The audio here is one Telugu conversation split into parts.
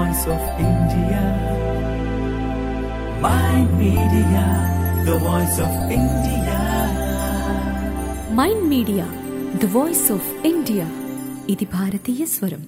voice of India. My media, the voice of India. Mind media the voice of India ఇది భారతీయ స్వరం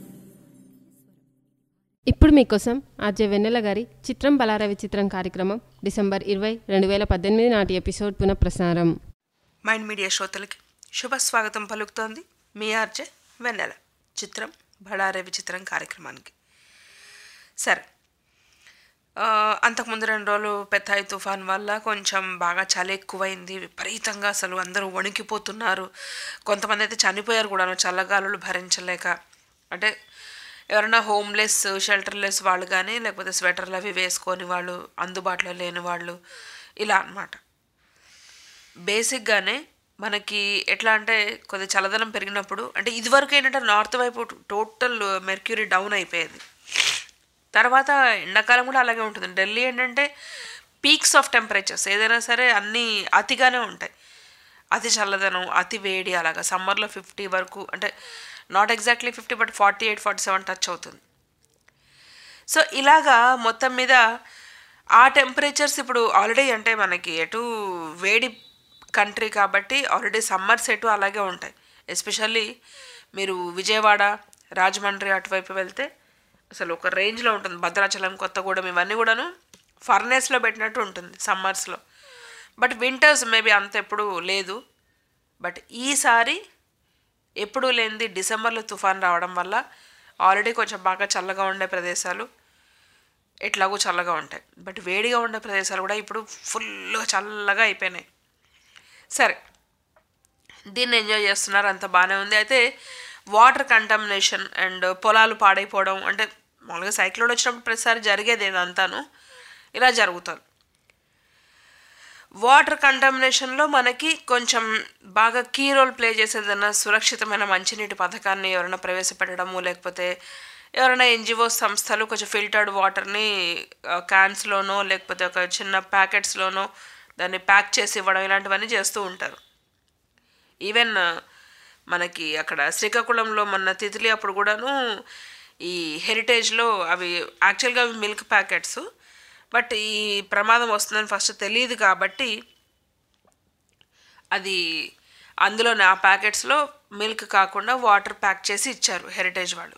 ఇప్పుడు మీకోసం ఆర్జే వెన్నెల గారి చిత్రం బలారవి చిత్రం కార్యక్రమం డిసెంబర్ ఇరవై రెండు వేల పద్దెనిమిది నాటి ఎపిసోడ్ పునఃప్రసారం మైండ్ మీడియా శ్రోతలకి శుభ స్వాగతం పలుకుతోంది మీ ఆర్జే వెన్నెల చిత్రం బడారే విచిత్రం కార్యక్రమానికి సరే ఆ, అంతకుముందు రెండు రోజులు పెద్దాయి తుఫాన్ వల్ల కొంచెం బాగా చలి ఎక్కువైంది విపరీతంగా అసలు అందరూ వణికిపోతున్నారు కొంతమంది అయితే చనిపోయారు కూడాను చల్లగాలులు భరించలేక అంటే ఎవరైనా హోమ్లెస్ షెల్టర్లెస్ వాళ్ళు కానీ లేకపోతే స్వెటర్లు అవి వేసుకొని వాళ్ళు అందుబాటులో లేని వాళ్ళు ఇలా అన్నమాట బేసిక్గానే మనకి ఎట్లా అంటే కొద్ది చల్లదనం పెరిగినప్పుడు అంటే ఇదివరకు ఏంటంటే నార్త్ వైపు టోటల్ మెర్క్యూరీ డౌన్ అయిపోయేది తర్వాత ఎండాకాలం కూడా అలాగే ఉంటుంది ఢిల్లీ ఏంటంటే పీక్స్ ఆఫ్ టెంపరేచర్స్ ఏదైనా సరే అన్నీ అతిగానే ఉంటాయి అతి చల్లదనం అతి వేడి అలాగా సమ్మర్లో ఫిఫ్టీ వరకు అంటే not exactly fifty but forty eight forty seven touch అవుతుంది సో ఇలాగా మొత్తం మీద ఆ టెంపరేచర్స్ ఇప్పుడు ఆల్రెడీ అంటే మనకి ఎటు వేడి కంట్రీ కాబట్టి ఆల్రెడీ సమ్మర్స్ ఎటు అలాగే ఉంటాయి ఎస్పెషల్లీ మీరు విజయవాడ రాజమండ్రి అటువైపు వెళ్తే అసలు ఒక రేంజ్లో ఉంటుంది భద్రాచలం కొత్తగూడెం ఇవన్నీ కూడాను ఫర్నేస్లో పెట్టినట్టు ఉంటుంది సమ్మర్స్లో బట్ వింటర్స్ మేబీ అంత ఎప్పుడు లేదు బట్ ఈసారి ఎప్పుడూ లేనిది డిసెంబర్లో తుఫాన్ రావడం వల్ల ఆల్రెడీ కొంచెం బాగా చల్లగా ఉండే ప్రదేశాలు ఎట్లాగో చల్లగా ఉంటాయి బట్ వేడిగా ఉండే ప్రదేశాలు కూడా ఇప్పుడు ఫుల్గా చల్లగా అయిపోయినాయి సరే దీన్ని ఎంజాయ్ చేస్తున్నారు అంత బాగానే ఉంది అయితే వాటర్ కంటామినేషన్ అండ్ పొలాలు పాడైపోవడం అంటే మామూలుగా సైక్లోన్ వచ్చినప్పుడు ప్రతిసారి జరిగేది ఇదంతాను ఇలా జరుగుతుంది వాటర్ కంటామినేషన్లో మనకి కొంచెం బాగా కీ రోల్ ప్లే చేసేదన్న సురక్షితమైన మంచినీటి పథకాన్ని ఎవరైనా ప్రవేశపెట్టడము లేకపోతే ఎవరైనా ఎన్జిఓ సంస్థలు కొంచెం ఫిల్టర్డ్ వాటర్ని క్యాన్స్లోనో లేకపోతే ఒక చిన్న ప్యాకెట్స్లోనో దాన్ని ప్యాక్ చేసి ఇవ్వడం ఇలాంటివన్నీ చేస్తూ ఉంటారు ఈవెన్ మనకి అక్కడ శ్రీకాకుళంలో మొన్న తితిలి అప్పుడు కూడాను ఈ హెరిటేజ్లో అవి యాక్చువల్గా అవి మిల్క్ ప్యాకెట్స్ బట్ ఈ ప్రమాదం వస్తుందని ఫస్ట్ తెలియదు కాబట్టి అది అందులోనే ఆ ప్యాకెట్స్లో మిల్క్ కాకుండా వాటర్ ప్యాక్ చేసి ఇచ్చారు హెరిటేజ్ వాళ్ళు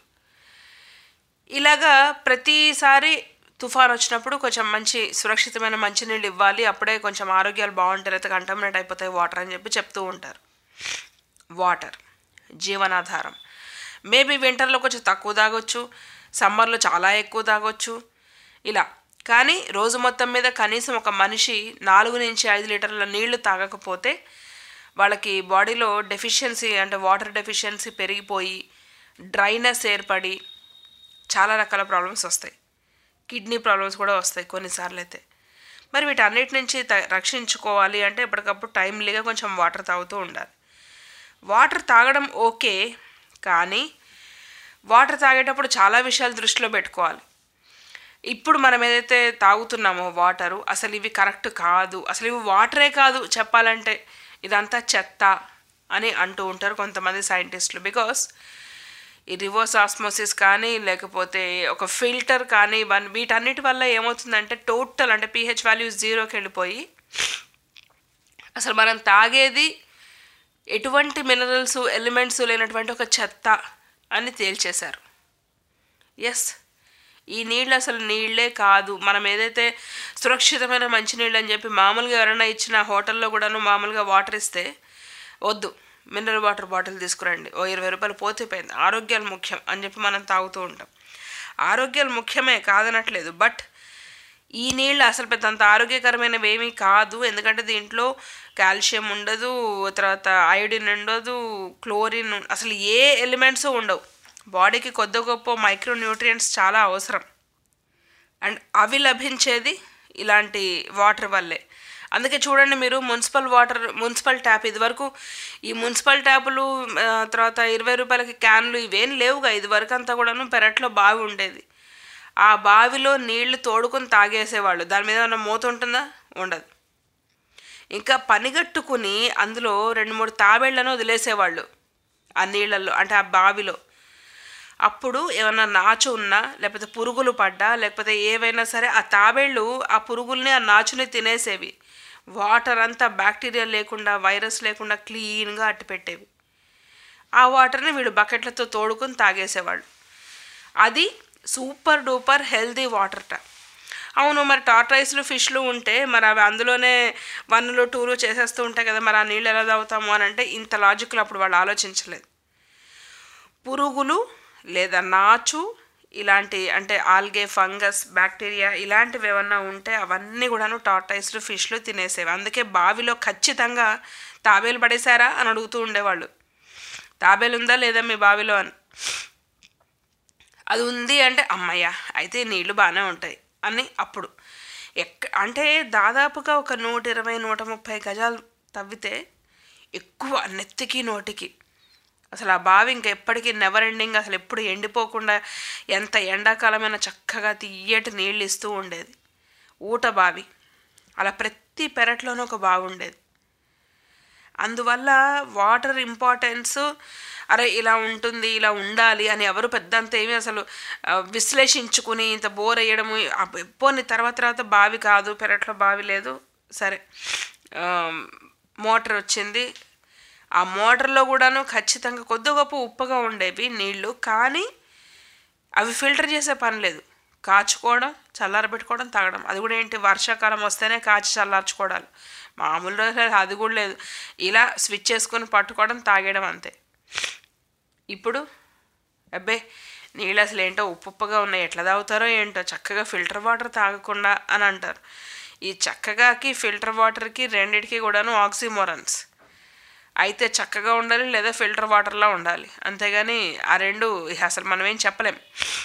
ఇలాగా ప్రతిసారి తుఫాన్ వచ్చినప్పుడు కొంచెం మంచి సురక్షితమైన మంచినీళ్ళు ఇవ్వాలి అప్పుడే కొంచెం ఆరోగ్యాలు బాగుంటాయి అయితే కంటమినేట్ అయిపోతాయి వాటర్ అని చెప్పి చెప్తూ ఉంటారు వాటర్ జీవనాధారం మేబీ వింటర్లో కొంచెం తక్కువ తాగొచ్చు సమ్మర్లో చాలా ఎక్కువ తాగొచ్చు ఇలా కానీ రోజు మొత్తం మీద కనీసం ఒక మనిషి నాలుగు నుంచి ఐదు లీటర్ల నీళ్లు తాగకపోతే వాళ్ళకి బాడీలో డెఫిషియన్సీ అంటే వాటర్ డెఫిషియన్సీ పెరిగిపోయి డ్రైనెస్ ఏర్పడి చాలా రకాల ప్రాబ్లమ్స్ వస్తాయి కిడ్నీ ప్రాబ్లమ్స్ కూడా వస్తాయి కొన్నిసార్లు అయితే మరి వీటన్నిటి నుంచి త- రక్షించుకోవాలి అంటే ఎప్పటికప్పుడు టైమ్లీగా కొంచెం వాటర్ తాగుతూ ఉండాలి వాటర్ తాగడం ఓకే కానీ వాటర్ తాగేటప్పుడు చాలా విషయాలు దృష్టిలో పెట్టుకోవాలి ఇప్పుడు మనం ఏదైతే తాగుతున్నామో వాటరు అసలు ఇవి కరెక్ట్ కాదు అసలు ఇవి వాటరే కాదు చెప్పాలంటే ఇదంతా చెత్త అని అంటూ ఉంటారు కొంతమంది సైంటిస్టులు బికాస్ ఈ రివర్స్ ఆస్మోసిస్ కానీ లేకపోతే ఒక ఫిల్టర్ కానీ వన్ వీటన్నిటి వల్ల ఏమవుతుందంటే టోటల్ అంటే పీహెచ్ వాల్యూ జీరోకి వెళ్ళిపోయి అసలు మనం తాగేది ఎటువంటి మినరల్స్ ఎలిమెంట్స్ లేనటువంటి ఒక చెత్త అని తేల్చేశారు ఎస్ ఈ నీళ్ళు అసలు నీళ్ళే కాదు మనం ఏదైతే సురక్షితమైన మంచినీళ్ళు అని చెప్పి మామూలుగా ఎవరైనా ఇచ్చిన హోటల్లో కూడాను మామూలుగా వాటర్ ఇస్తే వద్దు మినరల్ వాటర్ బాటిల్ తీసుకురండి ఓ ఇరవై రూపాయలు పోతే పోయింది ఆరోగ్యాలు ముఖ్యం అని చెప్పి మనం తాగుతూ ఉంటాం ఆరోగ్యాలు ముఖ్యమే కాదనట్లేదు బట్ ఈ నీళ్ళు అసలు పెద్ద అంత ఆరోగ్యకరమైనవి ఏమీ కాదు ఎందుకంటే దీంట్లో కాల్షియం ఉండదు తర్వాత అయోడిన్ ఉండదు క్లోరిన్ ఉం- అసలు ఏ ఎలిమెంట్స్ ఉండవు బాడీకి కొద్ది గొప్ప మైక్రో న్యూట్రియంట్స్ చాలా అవసరం అండ్ అవి లభించేది ఇలాంటి వాటర్ వల్లే అందుకే చూడండి మీరు మున్సిపల్ వాటర్ మున్సిపల్ ట్యాప్ ఇదివరకు ఈ మున్సిపల్ ట్యాపులు ఆ, తర్వాత ఇరవై రూపాయలకి క్యాన్లు ఇవేం లేవుగా ఇదివరకు అంతా కూడాను పెరట్లో బావి ఉండేది ఆ బావిలో నీళ్లు తోడుకొని తాగేసేవాళ్ళు దాని మీద ఏమైనా మూత ఉంటుందా ఉండదు ఇంకా పనిగట్టుకుని అందులో రెండు మూడు తాబేళ్లను వదిలేసేవాళ్ళు ఆ నీళ్ళల్లో అంటే ఆ బావిలో అప్పుడు ఏమన్నా నాచు ఉన్నా లేకపోతే పురుగులు పడ్డా లేకపోతే ఏవైనా సరే ఆ తాబేళ్ళు ఆ పురుగుల్ని ఆ నాచుని తినేసేవి వాటర్ అంతా బ్యాక్టీరియా లేకుండా వైరస్ లేకుండా క్లీన్గా అట్టి పెట్టేవి ఆ వాటర్ని వీళ్ళు బకెట్లతో తోడుకొని తాగేసేవాళ్ళు అది సూపర్ డూపర్ హెల్దీ వాటర్ట అవును మరి టార్టైస్లు ఫిష్లు ఉంటే మరి అవి అందులోనే వన్నులు టూలు చేసేస్తూ ఉంటాయి కదా మరి ఆ నీళ్ళు ఎలా తాగుతాము అని అంటే ఇంత లాజిక్లు అప్పుడు వాళ్ళు ఆలోచించలేదు పురుగులు లేదా నాచు ఇలాంటి అంటే ఆల్గే ఫంగస్ బ్యాక్టీరియా ఇలాంటివి ఏమన్నా ఉంటే అవన్నీ కూడాను టార్టైస్లు ఫిష్లు తినేసేవి అందుకే బావిలో ఖచ్చితంగా తాబేలు పడేశారా అని అడుగుతూ ఉండేవాళ్ళు తాబేలు ఉందా లేదా మీ బావిలో అని అది ఉంది అంటే అమ్మయ్య అయితే నీళ్లు బాగానే ఉంటాయి అని అప్పుడు ఎక్క అంటే దాదాపుగా ఒక నూట ఇరవై నూట ముప్పై గజాలు తవ్వితే ఎక్కువ నెత్తికి నోటికి అసలు ఆ బావి ఇంకా ఎప్పటికీ నెవర్ ఎండింగ్ అసలు ఎప్పుడు ఎండిపోకుండా ఎంత ఎండాకాలమైనా చక్కగా తీయటి నీళ్ళు ఇస్తూ ఉండేది ఊట బావి అలా ప్రతి పెరట్లోనూ ఒక బావి ఉండేది అందువల్ల వాటర్ ఇంపార్టెన్స్ అరే ఇలా ఉంటుంది ఇలా ఉండాలి అని ఎవరు పెద్దంత ఏమీ అసలు ఆ, విశ్లేషించుకుని ఇంత బోర్ వేయడము పోని తర్వాత తర్వాత బావి కాదు పెరట్లో బావి లేదు సరే ఆ, మోటార్ వచ్చింది ఆ మోటార్లో కూడాను ఖచ్చితంగా కొద్ది గొప్ప ఉప్పగా ఉండేవి నీళ్లు కానీ అవి ఫిల్టర్ చేసే పని లేదు కాచుకోవడం చల్లారబెట్టుకోవడం తాగడం అది కూడా ఏంటి వర్షాకాలం వస్తేనే కాచి చల్లార్చుకోవడాలు మామూలు రోజులు అది కూడా లేదు ఇలా స్విచ్ చేసుకొని పట్టుకోవడం తాగేయడం అంతే ఇప్పుడు అబ్బే నీళ్ళు అసలు ఏంటో ఉప్పు ఉప్పుగా ఉన్నాయి ఎట్లా తాగుతారో ఏంటో చక్కగా ఫిల్టర్ వాటర్ తాగకుండా అని అంటారు ఈ చక్కగాకి ఫిల్టర్ వాటర్కి రెండిటికి కూడాను ఆక్సిమోరన్స్ అయితే చక్కగా ఉండాలి లేదా ఫిల్టర్ వాటర్లా ఉండాలి అంతేగాని ఆ రెండు అసలు మనం ఏం చెప్పలేం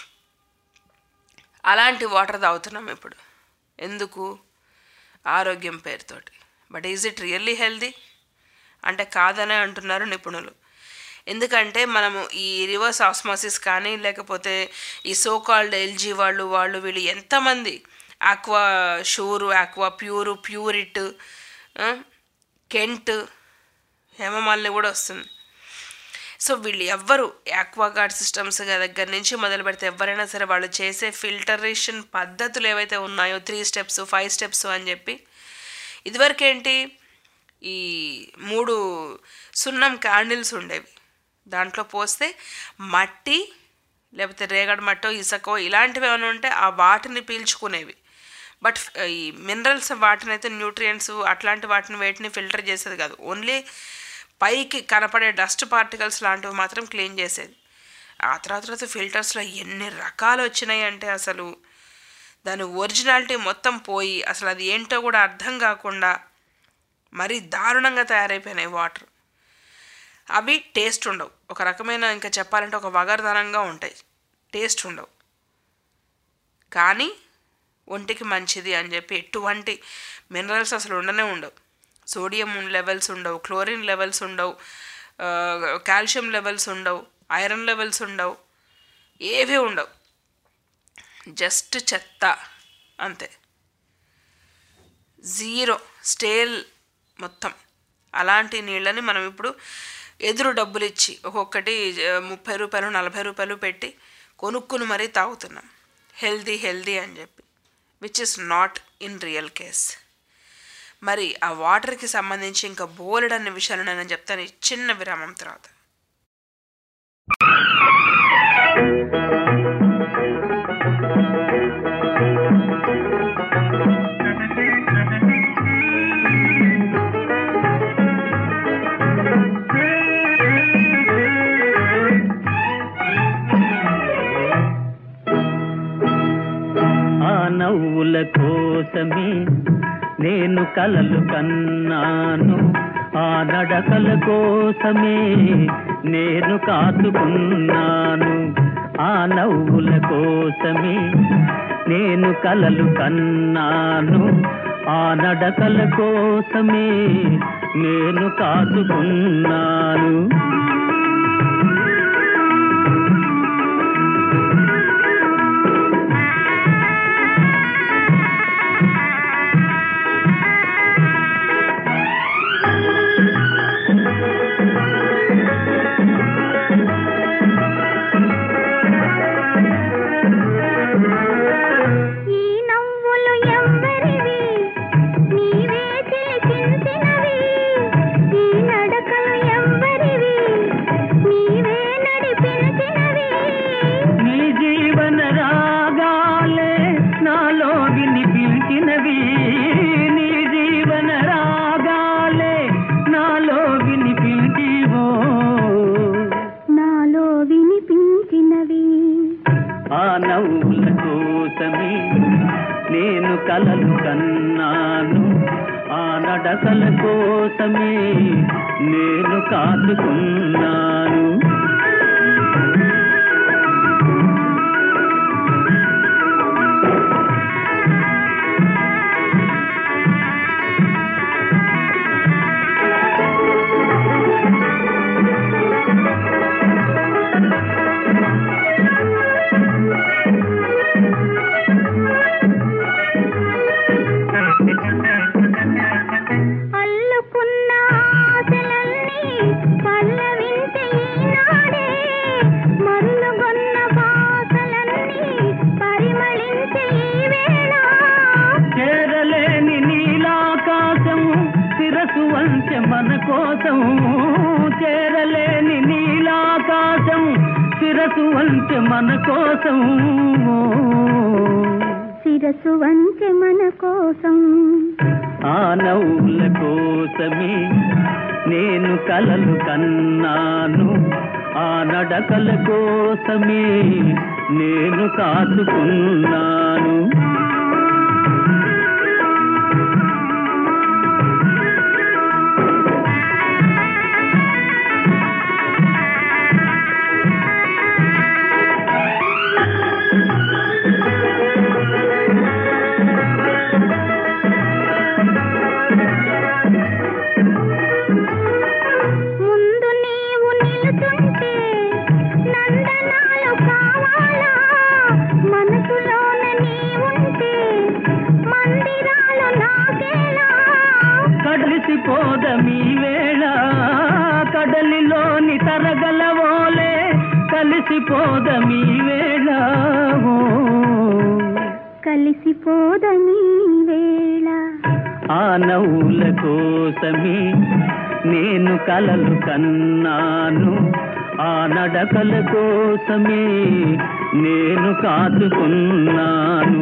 అలాంటి వాటర్ తాగుతున్నాం ఇప్పుడు ఎందుకు ఆరోగ్యం పేరుతోటి but is it really healthy అంటే కాదనే అంటున్నారు నిపుణులు ఎందుకంటే మనము ఈ రివర్స్ ఆస్మాసిస్ కానీ లేకపోతే ఈ సోకాల్డ్ ఎల్జీ వాళ్ళు వాళ్ళు వీళ్ళు ఎంతమంది Aqua Sure Aqua pure Pureit ఆ, కెంట్ హేమమాలిని కూడా వస్తుంది సో వీళ్ళు ఎవ్వరు యాక్వాగార్డ్ సిస్టమ్స్ దగ్గర నుంచి మొదలు పెడితే ఎవరైనా సరే వాళ్ళు చేసే ఫిల్టరేషన్ పద్ధతులు ఏవైతే ఉన్నాయో త్రీ స్టెప్స్ ఫైవ్ స్టెప్స్ అని చెప్పి ఇదివరకు ఏంటి ఈ మూడు సున్నం క్యాండిల్స్ ఉండేవి దాంట్లో పోస్తే మట్టి లేకపోతే రేగడి మట్టో ఇసకో ఇలాంటివి ఏమైనా ఉంటే ఆ వాటిని పీల్చుకునేవి బట్ ఈ మినరల్స్ వాటిని అయితే న్యూట్రియంట్స్ అట్లాంటి వాటిని వేటిని ఫిల్టర్ చేసేది కాదు ఓన్లీ పైకి కనపడే డస్ట్ పార్టికల్స్ లాంటివి మాత్రం క్లీన్ చేసేది ఆ తర్వాత తర్వాత ఫిల్టర్స్లో ఎన్ని రకాలు వచ్చినాయి అంటే అసలు దాని ఒరిజినాలిటీ మొత్తం పోయి అసలు అది ఏంటో కూడా అర్థం కాకుండా మరీ దారుణంగా తయారైపోయినాయి వాటర్ అవి టేస్ట్ ఉండవు ఒక రకమైన ఇంకా చెప్పాలంటే ఒక వగరదనంగా ఉంటాయి టేస్ట్ ఉండవు కానీ ఒంటికి మంచిది అని చెప్పి ఎటువంటి మినరల్స్ అసలు ఉండనే ఉండవు సోడియం లెవెల్స్ ఉండవు క్లోరిన్ లెవెల్స్ ఉండవు ఆ, కాల్షియం లెవెల్స్ ఉండవు ఐరన్ లెవెల్స్ ఉండవు ఏవి ఉండవు జస్ట్ చెత్త అంతే జీరో స్టేల్ మొత్తం అలాంటి నీళ్ళని మనం ఇప్పుడు ఎదురు డబ్బులు ఇచ్చి ఒక్కొక్కటి ఆ, ముప్పై రూపాయలు నలభై రూపాయలు పెట్టి కొనుక్కుని మరీ తాగుతున్నాం హెల్దీ హెల్దీ అని చెప్పి which is not in real case మరి ఆ వాటర్కి సంబంధించి ఇంకా బోలెడన్ని విషయాలు నేను చెప్తాను ఈ చిన్న విరామం తర్వాత ఆ నవ్వుల కోసమే నేను కలలు కన్నాను ఆ నడకల కోసమే నేను కాచుకున్నాను ఆ నవ్వుల కోసమే నేను కలలు కన్నాను ఆ నడకల కోసమే నేను కాచుకున్నాను నేను కలలు కన్నాను ఆ నడకల కోసమే నేను కాచుకున్నాను అల్లుకున్న ఆశలన్నీ పల్లవించే ఈనాడే మరులుగొన్న బాసలన్నీ పరిమళించే ఈ వేళ చేరలేని నీలాకాశం శిరసు వంచె మన కోసం చేరలేని నీలాకాశం శిరసు వంచె మన కోసం శిరసు వంచె మన కోసం ఆ నవ్వుల కోసమే నేను కలలు కన్నాను ఆ నడకల కోసమే నేను కాచుకున్నాను ముందు నీవు నిలుచుంటే నందనాలు కావాలా మనసులోన నీవుంటే మందిరాలు నాకేలా కడిసిపోదమీ వేళ కడలిలోని తరగలవోలే కలిసిపోదమీ వేళ ఓ. కలిసిపోదమీ వేళ ఆ నవ్వుల కోసమే నేను కలలు కన్నాను ఆ నడకల కోసమే నేను కాచుకున్నాను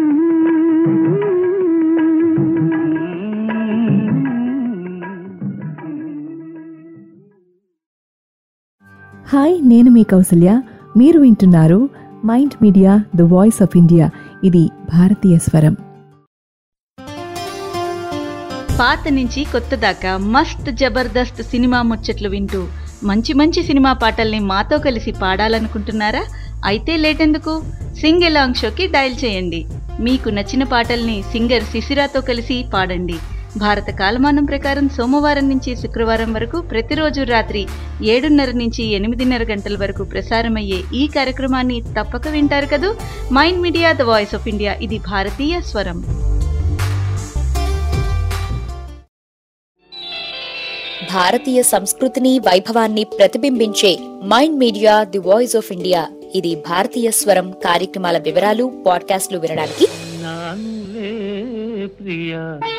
హాయ్ నేను మీ కౌసల్య మీరు వింటున్నారు mind media the voice of India ఇది భారతీయ స్వరం పాత నుంచి కొత్త దాకా మస్త్ జబర్దస్త్ సినిమా ముచ్చట్లు వింటూ మంచి మంచి సినిమా పాటల్ని మాతో కలిసి పాడాలనుకుంటున్నారా అయితే లేటెందుకు సింగ్ ఎలాంగ్ షోకి డయల్ చేయండి మీకు నచ్చిన పాటల్ని సింగర్ శిశిరాతో కలిసి పాడండి భారత కాలమానం ప్రకారం సోమవారం నుంచి శుక్రవారం వరకు ప్రతిరోజు రాత్రి ఏడున్నర నుంచి ఎనిమిదిన్నర గంటల వరకు ప్రసారమయ్యే ఈ కార్యక్రమాన్ని తప్పక వింటారు కదూ mind media the voice of India ఇది భారతీయ స్వరం భారతీయ సంస్కృతిని వైభవాన్ని ప్రతిబింబించే mind media the voice of India ఇది భారతీయ స్వరం కార్యక్రమాల వివరాలు పాడ్కాస్ట్లు వినడానికి నానులే ప్రియ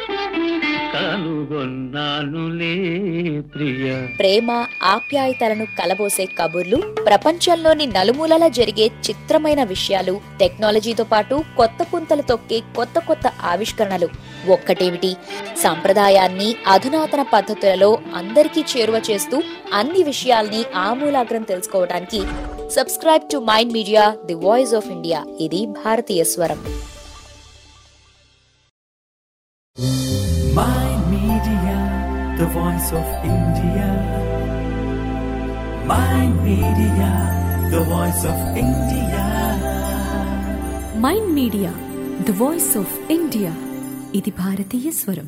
కనుగొన్నానులే ప్రియ ప్రేమ ఆప్యాయతలను కలబోసే కబుర్లు ప్రపంచంలోని నలుమూలలా జరిగే చిత్రమైన విషయాలు టెక్నాలజీతో పాటు కొత్త పుంతలు తొక్కే కొత్త కొత్త ఆవిష్కరణలు ఒక్కటేమిటి సంప్రదాయాన్ని అధునాతన పద్ధతులలో అందరికీ చేరువ చేస్తూ అన్ని విషయాల్ని ఆమూలాగ్రం తెలుసుకోవడానికి subscribe to mind media the voice of India ఇది భారతీయ స్వరం Mind Media, the voice of India. Mind Media, the voice of India. Mind media the voice of India ఇది భారతీయ స్వరం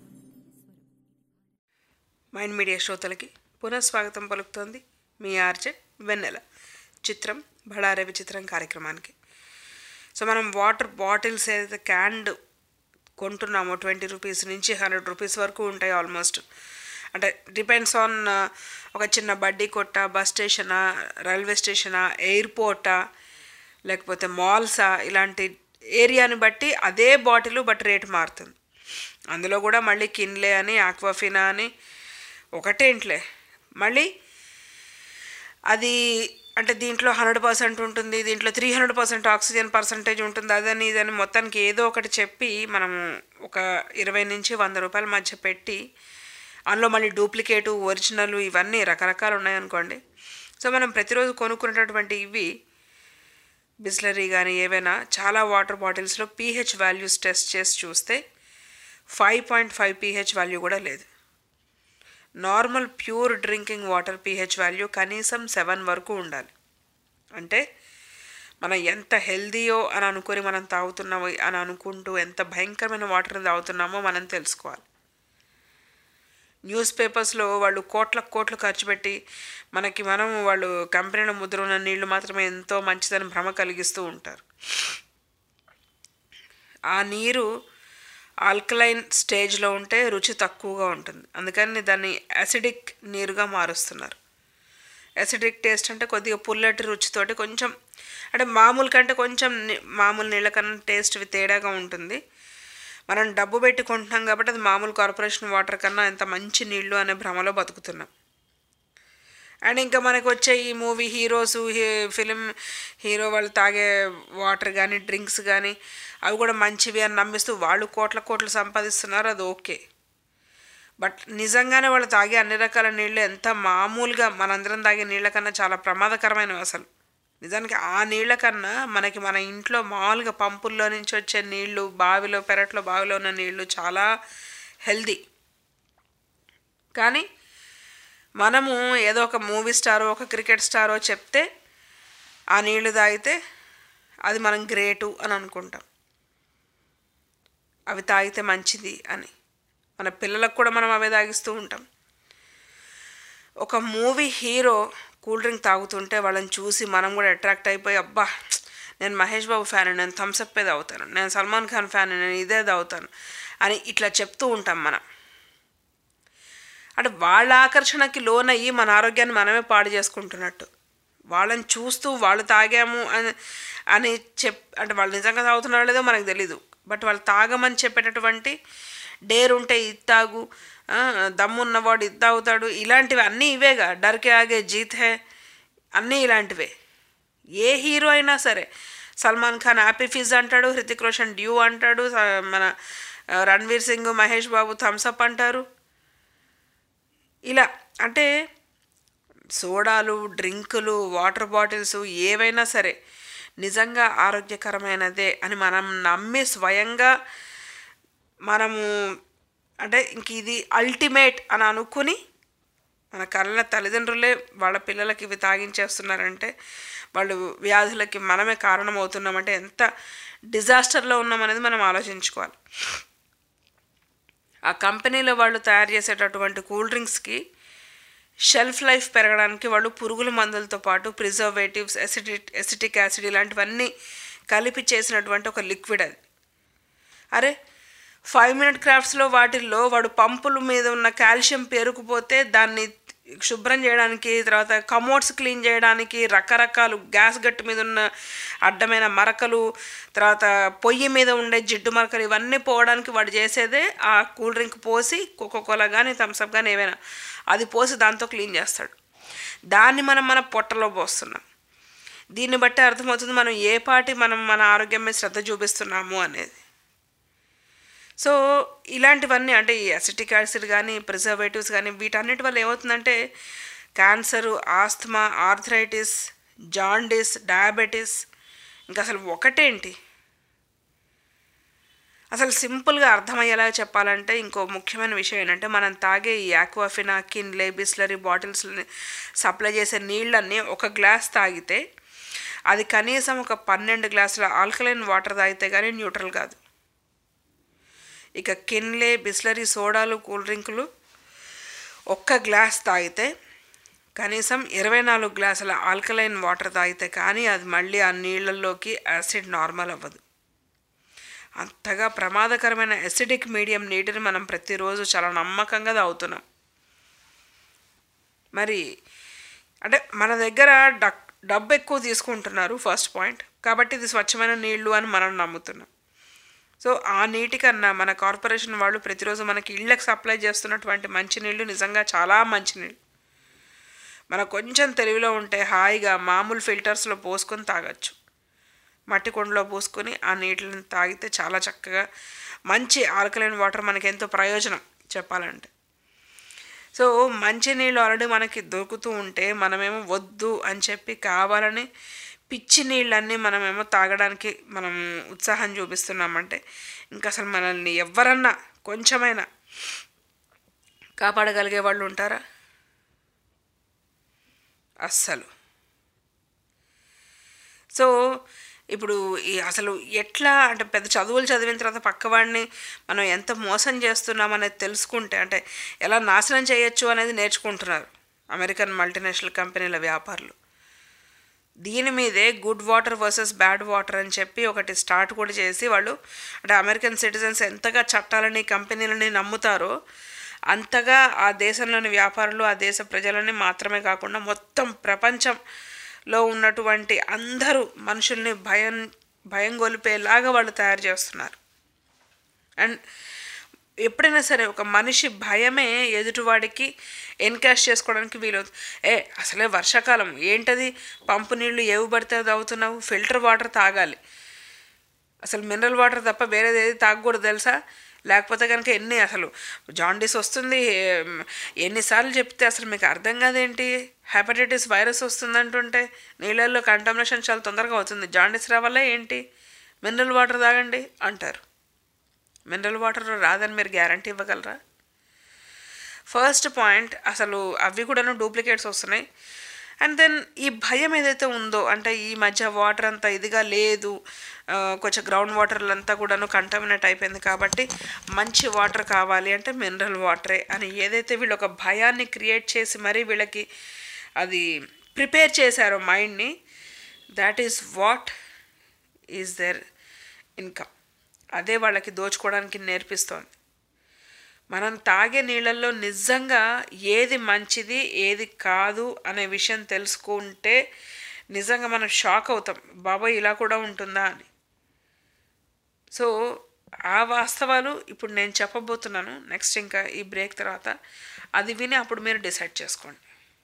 మైండ్ మీడియా శ్రోతలకి పునఃస్వాగతం పలుకుతోంది మీ ఆర్జే వెన్నెల చిత్రం బడారవి చిత్రం కార్యక్రమానికి సో మనం వాటర్ బాటిల్స్ ఏదైతే క్యాండ్ కొంటున్నామో ట్వంటీ రూపీస్ నుంచి హండ్రెడ్ రూపీస్ వరకు ఉంటాయి ఆల్మోస్ట్ అంటే డిపెండ్స్ ఆన్ ఒక చిన్న బడ్డీ కొట్ట బస్ స్టేషనా రైల్వే స్టేషనా ఎయిర్పోర్టా లేకపోతే మాల్సా ఇలాంటి ఏరియాని బట్టి అదే బాటిల్ బట్ రేట్ మారుతుంది అందులో కూడా మళ్ళీ కిన్లే అని ఆక్వాఫినా అని ఒకటేంట్లే మళ్ళీ అది అంటే దీంట్లో హండ్రెడ్ పర్సెంట్ ఉంటుంది దీంట్లో three hundred percent oxygen percentage ఉంటుంది అదని ఇదని మొత్తానికి ఏదో ఒకటి చెప్పి మనము ఒక ఇరవై నుంచి వంద రూపాయల మధ్య పెట్టి అందులో మళ్ళీ డూప్లికేటు ఒరిజినల్ ఇవన్నీ రకరకాలు ఉన్నాయనుకోండి సో మనం ప్రతిరోజు కొనుక్కునేటటువంటి ఇవి బిస్లరీ కానీ ఏవైనా చాలా వాటర్ బాటిల్స్లో పీహెచ్ వాల్యూస్ టెస్ట్ చేసి చూస్తే five point five pH value కూడా లేదు normal pure drinking water pH value కనీసం సెవెన్ వరకు ఉండాలి అంటే మనం ఎంత హెల్దీయో అని అనుకొని మనం తాగుతున్నామో అని అనుకుంటూ ఎంత భయంకరమైన వాటర్ని తాగుతున్నామో మనం తెలుసుకోవాలి న్యూస్ పేపర్స్లో వాళ్ళు కోట్ల కోట్లు ఖర్చు పెట్టి మనకి మనం వాళ్ళు కంపెనీలో ముద్ర ఉన్న నీళ్లు మాత్రమే ఎంతో మంచిదని భ్రమ కలిగిస్తూ ఉంటారు ఆ నీరు ఆల్కలైన్ స్టేజ్లో ఉంటే రుచి తక్కువగా ఉంటుంది అందుకని దాన్ని యాసిడిక్ నీరుగా మారుస్తున్నారు యాసిడిక్ టేస్ట్ అంటే కొద్దిగా పుల్లటి రుచితోటి కొంచెం అంటే మామూలు కంటే కొంచెం ని- మామూలు నీళ్ళ కన్నా టేస్ట్ తేడాగా ఉంటుంది మనం డబ్బు పెట్టి కొంటున్నాం కాబట్టి అది మామూలు కార్పొరేషన్ వాటర్ కన్నా ఎంత మంచి నీళ్ళు అనే భ్రమలో బతుకుతున్నాం అండ్ ఇంకా మనకు వచ్చే ఈ మూవీ హీరోస్ ఫిలిం హీరో వాళ్ళు తాగే వాటర్ కానీ డ్రింక్స్ కానీ అవి కూడా మంచివి అని నమ్మిస్తూ వాళ్ళు కోట్ల కోట్లు సంపాదిస్తున్నారు అది ఓకే బట్ నిజంగానే వాళ్ళు తాగే అన్ని రకాల నీళ్ళు ఎంత మామూలుగా మనందరం తాగే నీళ్ళ కన్నా చాలా ప్రమాదకరమైనవి అసలు నిజానికి ఆ నీళ్ళ కన్నా మనకి మన ఇంట్లో మామూలుగా పంపుల్లో నుంచి వచ్చే నీళ్లు బావిలో పెరట్లో బావిలో ఉన్న నీళ్లు చాలా హెల్దీ కానీ మనము ఏదో ఒక మూవీ స్టారో ఒక క్రికెట్ స్టారో చెప్తే ఆ నీళ్లు తాగితే అది మనం గ్రేటు అని అనుకుంటాం అవి తాగితే మంచిది అని మన పిల్లలకు కూడా మనం అవే తాగిస్తూ ఉంటాం ఒక మూవీ హీరో కూల్ డ్రింక్ తాగుతుంటే వాళ్ళని చూసి మనం కూడా అట్రాక్ట్ అయిపోయి అబ్బా నేను మహేష్ బాబు ఫ్యాన్ నేను థమ్సప్పే తాగుతాను నేను సల్మాన్ ఖాన్ ఫ్యాన్ నేను ఇదే తాగుతాను అని ఇట్లా చెప్తూ ఉంటాం మనం అంటే వాళ్ళ ఆకర్షణకి లోనయ్యి మన ఆరోగ్యాన్ని మనమే పాడు చేసుకుంటున్నట్టు వాళ్ళని చూస్తూ వాళ్ళు తాగాము అని అని చెప్ అంటే వాళ్ళు నిజంగా తాగుతున్నారో లేదో మనకు తెలీదు బట్ వాళ్ళు తాగమని చెప్పేటటువంటి డేర్ ఉంటే ఇది తాగు ఆ, దమ్మున్నవాడు ఇది తాగుతాడు ఇలాంటివి అన్నీ ఇవేగా డర్కే ఆగే జీత్ హే అన్నీ ఇలాంటివే ఏ హీరో అయినా సరే సల్మాన్ ఖాన్ హ్యాపీ ఫిజ్ అంటాడు హృతిక్ రోషన్ డ్యూ అంటాడు స- మన ఆ, రణ్వీర్ సింగ్ మహేష్ బాబు థమ్సప్ అంటారు ఇలా అంటే సోడాలు డ్రింకులు వాటర్ బాటిల్స్ ఏవైనా సరే నిజంగా ఆరోగ్యకరమైనదే అని మనం నమ్మి స్వయంగా మనము అంటే ఇంక ఇది అల్టిమేట్ అని అనుకుని మన కళ్ళ తల్లిదండ్రులే వాళ్ళ పిల్లలకి ఇవి తాగించేస్తున్నారంటే వాళ్ళు వ్యాధులకి మనమే కారణమవుతున్నామంటే ఎంత డిజాస్టర్లో ఉన్నామనేది మనం ఆలోచించుకోవాలి ఆ కంపెనీలో వాళ్ళు తయారు చేసేటటువంటి కూల్ డ్రింక్స్కి షెల్ఫ్ లైఫ్ పెరగడానికి వాళ్ళు పురుగుల మందులతో పాటు ప్రిజర్వేటివ్స్ ఎసిడి ఎసిటిక్ యాసిడ్ ఇలాంటివన్నీ కలిపి చేసినటువంటి ఒక లిక్విడ్ అది అరే ఫైవ్ మినిట్ క్రాఫ్ట్స్లో వాటిల్లో వాడు పంపుల మీద ఉన్న కాల్షియం పేరుకుపోతే దాన్ని శుభ్రం చేయడానికి తర్వాత కమోడ్స్ క్లీన్ చేయడానికి రకరకాలు గ్యాస్ గట్టు మీద ఉన్న అడ్డమైన మరకలు తర్వాత పొయ్యి మీద ఉండే జిడ్డు మరకలు ఇవన్నీ పోవడానికి వాడు చేసేదే ఆ కూల్ డ్రింక్ పోసి కోకోకోలా కానీ థమ్స్అప్ కానీ ఏమైనా అది పోసి దాంతో క్లీన్ చేస్తాడు దాన్ని మనం మన పొట్టలో పోస్తున్నాం దీన్ని బట్టి అర్థమవుతుంది మనం ఏ పాటి మనం మన ఆరోగ్యం మీద శ్రద్ధ చూపిస్తున్నాము అనేది సో ఇలాంటివన్నీ అంటే ఈ అసిటిక్ యాసిడ్ కానీ ప్రిజర్వేటివ్స్ కానీ వీటన్నిటి వల్ల ఏమవుతుందంటే cancer asthma arthritis jaundice diabetes ఇంకా అసలు ఒకటేంటి అసలు సింపుల్గా అర్థమయ్యేలా చెప్పాలంటే ఇంకో ముఖ్యమైన విషయం ఏంటంటే మనం తాగే ఈ ఆక్వాఫినా కిన్లే బిస్లరీ బాటిల్స్ని సప్లై చేసే నీళ్ళన్నీ ఒక గ్లాస్ తాగితే అది కనీసం ఒక పన్నెండు గ్లాసుల ఆల్కలైన్ వాటర్ తాగితే కానీ న్యూట్రల్ కాదు ఇక కిన్లే బిస్లరీ సోడాలు కూల్ డ్రింకులు ఒక్క గ్లాస్ తాగితే కనీసం ఇరవై నాలుగు గ్లాసుల ఆల్కలైన్ వాటర్ తాగితే కానీ అది మళ్ళీ ఆ నీళ్ళల్లోకి యాసిడ్ నార్మల్ అవ్వదు అంతగా ప్రమాదకరమైన ఎసిడిక్ మీడియం నీటిని మనం ప్రతిరోజు చాలా నమ్మకంగా తాగుతున్నాం మరి అంటే మన దగ్గర డక్ డబ్బు ఎక్కువ తీసుకుంటున్నారు ఫస్ట్ పాయింట్ కాబట్టి ఇది స్వచ్ఛమైన నీళ్లు అని మనం నమ్ముతున్నాం సో ఆ నీటి కన్నా మన కార్పొరేషన్ వాళ్ళు ప్రతిరోజు మనకి ఇళ్ళకి సప్లై చేస్తున్నటువంటి మంచినీళ్ళు నిజంగా చాలా మంచినీళ్ళు మన కొంచెం తెలివిలో ఉంటే హాయిగా మామూలు ఫిల్టర్స్లో పోసుకొని తాగొచ్చు మట్టి కుండలో పోసుకొని ఆ నీటిని తాగితే చాలా చక్కగా మంచి ఆల్కలైన్ వాటర్ మనకి ఎంతో ప్రయోజనం చెప్పాలంటే సో మంచి నీళ్ళు ఆల్రెడీ మనకి దొరుకుతూ ఉంటే మనమేమో వద్దు అని చెప్పి కావాలని పిచ్చి నీళ్ళన్నీ మనమేమో తాగడానికి మనం ఉత్సాహం చూపిస్తున్నామంటే ఇంకా అసలు మనల్ని ఎవరన్నా కొంచెమైనా కాపాడగలిగే వాళ్ళు ఉంటారా అస్సలు సో ఇప్పుడు ఈ అసలు ఎట్లా అంటే పెద్ద చదువులు చదివిన తర్వాత పక్కవాడిని మనం ఎంత మోసం చేస్తున్నాం అనేది తెలుసుకుంటే అంటే ఎలా నాశనం చేయొచ్చు అనేది నేర్చుకుంటున్నారు అమెరికన్ మల్టీనేషనల్ కంపెనీల వ్యాపారులు దీని మీదే good water versus bad water అని చెప్పి ఒకటి స్టార్ట్ కూడా చేసి వాళ్ళు అంటే అమెరికన్ సిటిజన్స్ ఎంతగా చట్టాలని కంపెనీలని నమ్ముతారో అంతగా ఆ దేశంలోని వ్యాపారులు ఆ దేశ ప్రజలని మాత్రమే కాకుండా మొత్తం ప్రపంచంలో ఉన్నటువంటి అందరూ మనుషుల్ని భయం భయం గొలిపేలాగా వాళ్ళు తయారు చేస్తున్నారు అండ్ ఎప్పుడైనా సరే ఒక మనిషి భయమే ఎదుటివాడికి ఎన్కాష్ చేసుకోవడానికి వీలవుతుంది ఏ అసలే వర్షాకాలం ఏంటది పంపు నీళ్లు ఏవి పడితే అది అవుతున్నావు ఫిల్టర్ వాటర్ తాగాలి అసలు మినరల్ వాటర్ తప్ప వేరేది ఏది తాగకూడదు తెలుసా లేకపోతే కనుక ఎన్ని అసలు జాండీస్ వస్తుంది ఏం, ఎన్నిసార్లు చెప్తే అసలు మీకు అర్థం కాదేంటి హెపటైటిస్ వైరస్ వస్తుందంటుంటే నీళ్ళల్లో కంటామినేషన్ చాలా తొందరగా అవుతుంది జాండీస్ రావాలా ఏంటి మినరల్ వాటర్ తాగండి అంటారు మినరల్ వాటర్ రాదని మీరు గ్యారంటీ ఇవ్వగలరా ఫస్ట్ పాయింట్ అసలు అవి కూడాను డూప్లికేట్స్ వస్తున్నాయి అండ్ దెన్ ఈ భయం ఏదైతే ఉందో అంటే ఈ మధ్య వాటర్ అంతా ఇదిగా లేదు ఆ, కొంచెం గ్రౌండ్ వాటర్లు అంతా కూడాను కంటామినేట్ అయిపోయింది కాబట్టి మంచి వాటర్ కావాలి అంటే మినరల్ వాటరే అని ఏదైతే వీళ్ళు ఒక భయాన్ని క్రియేట్ చేసి మరీ వీళ్ళకి అది ప్రిపేర్ చేశారో మైండ్ని that is what is their income అదే వాళ్ళకి దోచుకోవడానికి నేర్పిస్తోంది మనం తాగే నీళ్ళల్లో నిజంగా ఏది మంచిది ఏది కాదు అనే విషయం తెలుసుకుంటే నిజంగా మనం షాక్ అవుతాం బాబాయ్ ఇలా కూడా ఉంటుందా అని సో ఆ వాస్తవాలు ఇప్పుడు నేను చెప్పబోతున్నాను నెక్స్ట్ ఇంకా ఈ బ్రేక్ తర్వాత అది విని అప్పుడు మీరు డిసైడ్ చేసుకోండి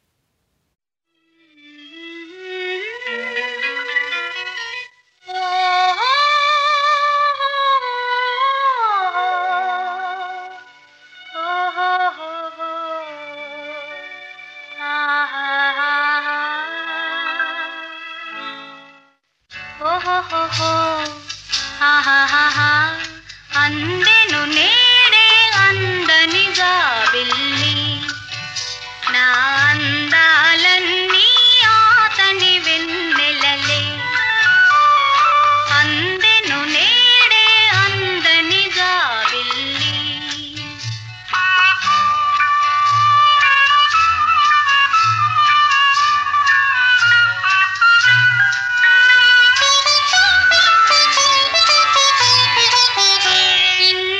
అందెను నేడే అందనిగా వెళ్ళి నా అందాలన్నీ ఆతని వెన్నెలలే అందెను నేడే అందనిగా వెళ్ళి ఇన్ని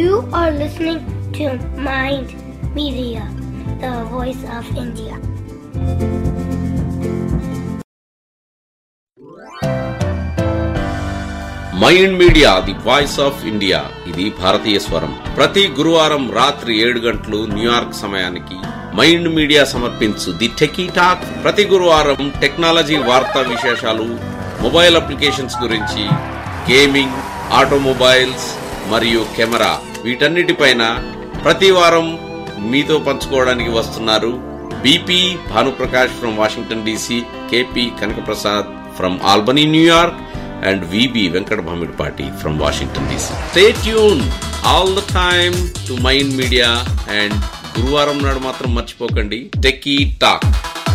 You are listening to Mind Media, the voice of India. Mind media the voice of India ఇది భారతీయ స్వరం ప్రతి గురువారం రాత్రి ఏడు గంటలు న్యూయార్క్ సమయానికి మైండ్ మీడియా సమర్పించు ది టెకీ టాక్ ప్రతి గురువారం టెక్నాలజీ వార్తా విశేషాలు మొబైల్ అప్లికేషన్స్ గురించి గేమింగ్ ఆటోమొబైల్స్ మరియు కెమెరా వీటన్నిటిపైన ప్రతి వారం మీతో పంచుకోవడానికి వస్తున్నారు BP Bhanuprakash from Washington DC KP Kanakaprasad from Albany New York and VB Venkat Bhamidpati from Washington DC. Stay tuned all the time to Mind Media and గురువారం నాడు మాత్రం మర్చిపోకండి techie talk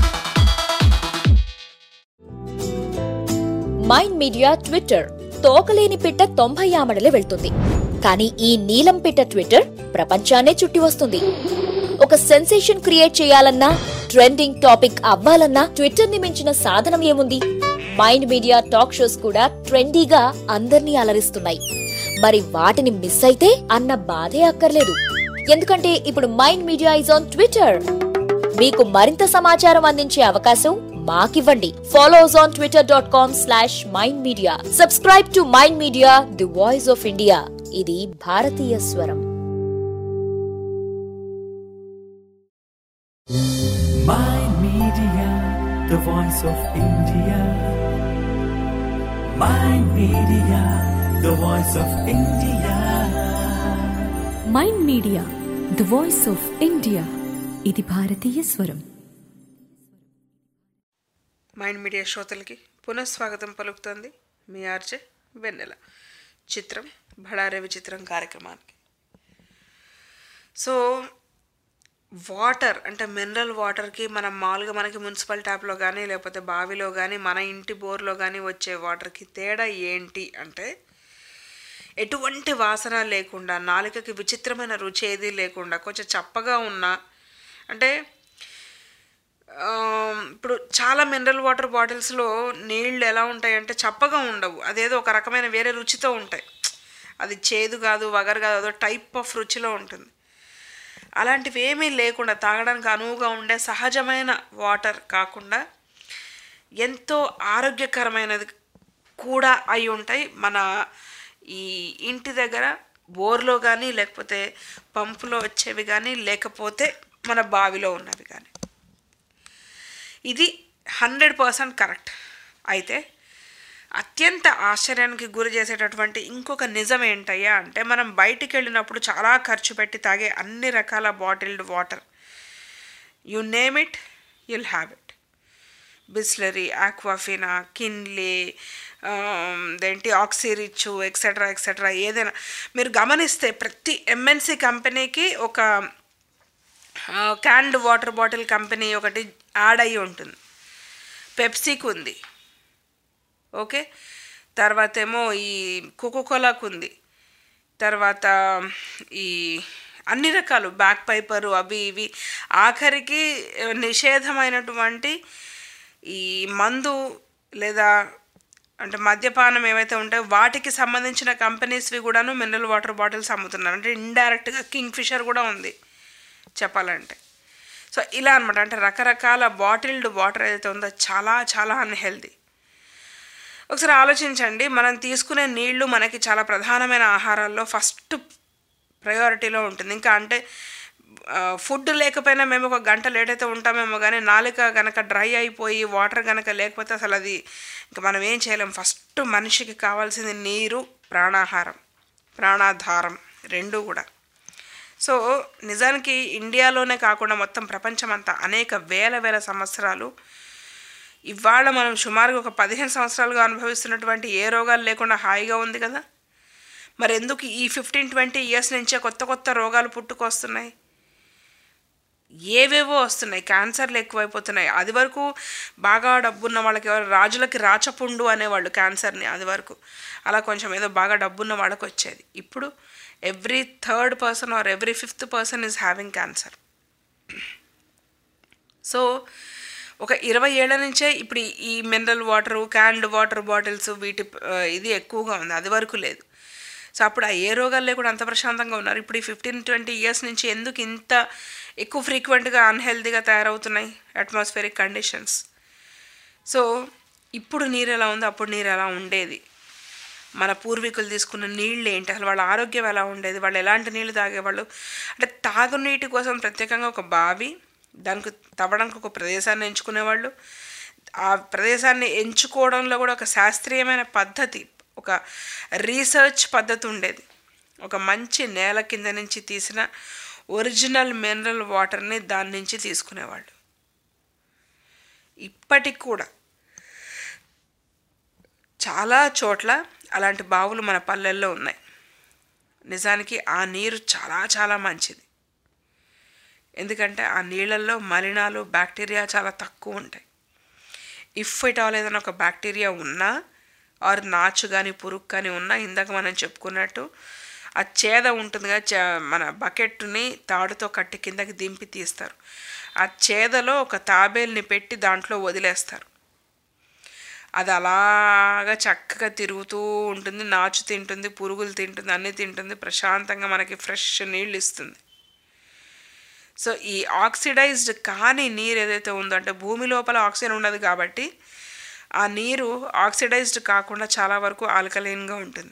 mind media Twitter తోకలేని పిట్ట తొంభై ఆమడలే వెళ్తుంది కానీ ఈ నీలం పిట్ట ట్విట్టర్ ప్రపంచాన్నే చుట్టి వస్తుంది ఒక సెన్సేషన్ క్రియేట్ చేయాలన్నా ట్రెండింగ్ టాపిక్ అవ్వాలన్నా ట్విట్టర్ ని మించిన సాధనం ఏముంది మైండ్ మీడియా టాక్ షోస్ కూడా ట్రెండీగా అందర్నీ అలరిస్తున్నాయి మరి వాటిని మిస్ అయితే అన్న బాధే అక్కర్లేదు ఎందుకంటే ఇప్పుడు mind media is on Twitter మీకు మరింత సమాచారం అందించే అవకాశం మాకివ్వండి follow us on Twitter dot com slash mind media subscribe to mind media the voice of India ఇది భారతీయ స్వరం Mind Media, the voice of India. Mind Media, the voice of India. Mind media the voice of India ఇది భారతీయ స్వరం మైండ్ మీడియా శ్రోతలకి పునఃస్వాగతం పలుకుతోంది మీ ఆర్జే వెన్నెల చిత్రం బడారే విచిత్రం కార్యక్రమానికి సో వాటర్ అంటే మినరల్ వాటర్కి మనం మామూలుగా మనకి మున్సిపల్ ట్యాప్లో కానీ లేకపోతే బావిలో కానీ మన ఇంటి బోర్లో కానీ వచ్చే వాటర్కి తేడా ఏంటి అంటే ఎటువంటి వాసన లేకుండా నాలుకకి విచిత్రమైన రుచి ఏది లేకుండా కొంచెం చప్పగా ఉన్నా అంటే ఆ, ఇప్పుడు చాలా మినరల్ వాటర్ బాటిల్స్లో నీళ్ళు ఎలా ఉంటాయంటే చప్పగా ఉండవు అదేదో ఒక రకమైన వేరే రుచితో ఉంటాయి అది చేదు కాదు వగరు కాదు అదో టైప్ ఆఫ్ రుచిలో ఉంటుంది అలాంటివి ఏమీ లేకుండా తాగడానికి అనువుగా ఉండే సహజమైన వాటర్ కాకుండా ఎంతో ఆరోగ్యకరమైనది కూడా అయి ఉంటాయి మన ఈ ఇంటి దగ్గర బోర్లో కానీ లేకపోతే పంపులో వచ్చేవి కానీ లేకపోతే మన బావిలో ఉన్నవి కానీ ఇది హండ్రెడ్ పర్సెంట్ కరెక్ట్ అయితే అత్యంత ఆశ్చర్యానికి గురి చేసేటటువంటి ఇంకొక నిజం ఏంటయ్యా అంటే మనం బయటికి వెళ్ళినప్పుడు చాలా ఖర్చు పెట్టి తాగే అన్ని రకాల bottled water you name it you'll have it Bisleri Aquafina Kinley దేంటి ఆక్సిరిచ్ ఎక్సెట్రా ఎక్సెట్రా ఏదైనా మీరు గమనిస్తే ప్రతి ఎంఎన్సి కంపెనీకి ఒక క్యాండ్ వాటర్ బాటిల్ కంపెనీ ఒకటి యాడ్ అయ్యి ఉంటుంది పెప్సీకి ఉంది ఓకే తర్వాత ఏమో ఈ కోకోకోలాకు ఉంది తర్వాత ఈ అన్ని రకాలు బ్యాక్ పైపరు అవి ఇవి ఆఖరికి నిషేధమైనటువంటి ఈ మందు లేదా అంటే మద్యపానం ఏవైతే ఉంటాయో వాటికి సంబంధించిన కంపెనీస్వి కూడాను మినరల్ వాటర్ బాటిల్స్ అమ్ముతున్నారు అంటే ఇండైరెక్ట్గా కింగ్ ఫిషర్ కూడా ఉంది చెప్పాలంటే సో ఇలా అనమాట అంటే రకరకాల బాటిల్డ్ వాటర్ ఏదైతే ఉందో చాలా చాలా అన్హెల్దీ ఒకసారి ఆలోచించండి మనం తీసుకునే నీళ్లు మనకి చాలా ప్రధానమైన ఆహారాల్లో ఫస్ట్ ప్రయారిటీలో ఉంటుంది ఇంకా అంటే ఫుడ్ లేకపోయినా మేము ఒక గంట లేట్ అయితే ఉంటామేమో కానీ నాలుక కనుక డ్రై అయిపోయి వాటర్ కనుక లేకపోతే అసలు అది ఇంకా మనం ఏం చేయలేం ఫస్ట్ మనిషికి కావాల్సింది నీరు ప్రాణాహారం ప్రాణాధారం రెండూ కూడా సో నిజానికి ఇండియాలోనే కాకుండా మొత్తం ప్రపంచం అంతా అనేక వేల వేల సంవత్సరాలు ఇవాళ మనం సుమారుగా ఒక పదిహేను సంవత్సరాలుగా అనుభవిస్తున్నటువంటి ఏ రోగాలు లేకుండా హాయిగా ఉంది కదా మరి ఎందుకు ఈ ఫిఫ్టీన్ ట్వంటీ ఇయర్స్ నుంచే కొత్త కొత్త రోగాలు పుట్టుకొస్తున్నాయి ఏవేవో వస్తున్నాయి క్యాన్సర్లు ఎక్కువైపోతున్నాయి అది వరకు బాగా డబ్బున్న వాళ్ళకి ఎవరు రాజులకి రాచపుండు అనేవాళ్ళు క్యాన్సర్ని అది వరకు అలా కొంచెం ఏదో బాగా డబ్బున్న వాళ్ళకి వచ్చేది ఇప్పుడు every third person or every fifth person is having cancer so ఒక ఇరవై ఏళ్ల నుంచే ఇప్పుడు ఈ mineral water canned water bottles వీటి ఆ, ఇది ఎక్కువగా ఉంది అది వరకు లేదు సో అప్పుడు ఆ ఏ రోగాల్లో కూడా అంత ప్రశాంతంగా ఉన్నారు ఇప్పుడు ఈ ఫిఫ్టీన్ ట్వంటీ ఇయర్స్ నుంచి ఎందుకు ఇంత ఎక్కువ ఫ్రీక్వెంట్గా అన్హెల్తీగా తయారవుతున్నాయి అట్మాస్ఫియరిక్ కండిషన్స్ సో ఇప్పుడు నీరు ఎలా ఉందో అప్పుడు నీరు ఎలా ఉండేది మన పూర్వీకులు తీసుకున్న నీళ్ళు ఏంటి అసలు వాళ్ళ ఆరోగ్యం ఎలా ఉండేది వాళ్ళు ఎలాంటి నీళ్ళు తాగేవాళ్ళు అంటే తాగునీటి కోసం ప్రత్యేకంగా ఒక బావి దానికి తవ్వడానికి ఒక ప్రదేశాన్ని ఎంచుకునేవాళ్ళు ఆ ప్రదేశాన్ని ఎంచుకోవడంలో కూడా ఒక శాస్త్రీయమైన పద్ధతి ఒక రీసెర్చ్ పద్ధతి ఉండేది ఒక మంచి నేల కింద నుంచి తీసిన ఒరిజినల్ మినరల్ వాటర్ని దాని నుంచి తీసుకునేవాళ్ళు ఇప్పటికి కూడా చాలా చోట్ల అలాంటి బావులు మన పల్లెల్లో ఉన్నాయి నిజానికి ఆ నీరు చాలా చాలా మంచిది ఎందుకంటే ఆ నీళ్ళల్లో మలినాలు బ్యాక్టీరియా చాలా తక్కువ ఉంటాయి ఇఫ్ ఇట్ ఆల్ ఏదైనా ఒక బ్యాక్టీరియా ఉన్నా ఆర్ నాచు కానీ పురుగు కానీ ఉన్నా ఇందాక మనం చెప్పుకున్నట్టు ఆ చేద ఉంటుందిగా చే మన బకెట్ని తాడుతో కట్టి కిందకి దింపి తీస్తారు ఆ చేదలో ఒక తాబేల్ని పెట్టి దాంట్లో వదిలేస్తారు అది అలాగా చక్కగా తిరుగుతూ ఉంటుంది నాచు తింటుంది పురుగులు తింటుంది అన్నీ తింటుంది ప్రశాంతంగా మనకి ఫ్రెష్ నీళ్ళు ఇస్తుంది సో ఈ ఆక్సిడైజ్డ్ కాని నీరు ఏదైతే ఉందో అంటే భూమి లోపల ఆక్సిజన్ ఉండదు కాబట్టి ఆ నీరు ఆక్సిడైజ్డ్ కాకుండా చాలా వరకు ఆల్కలైన్గా ఉంటుంది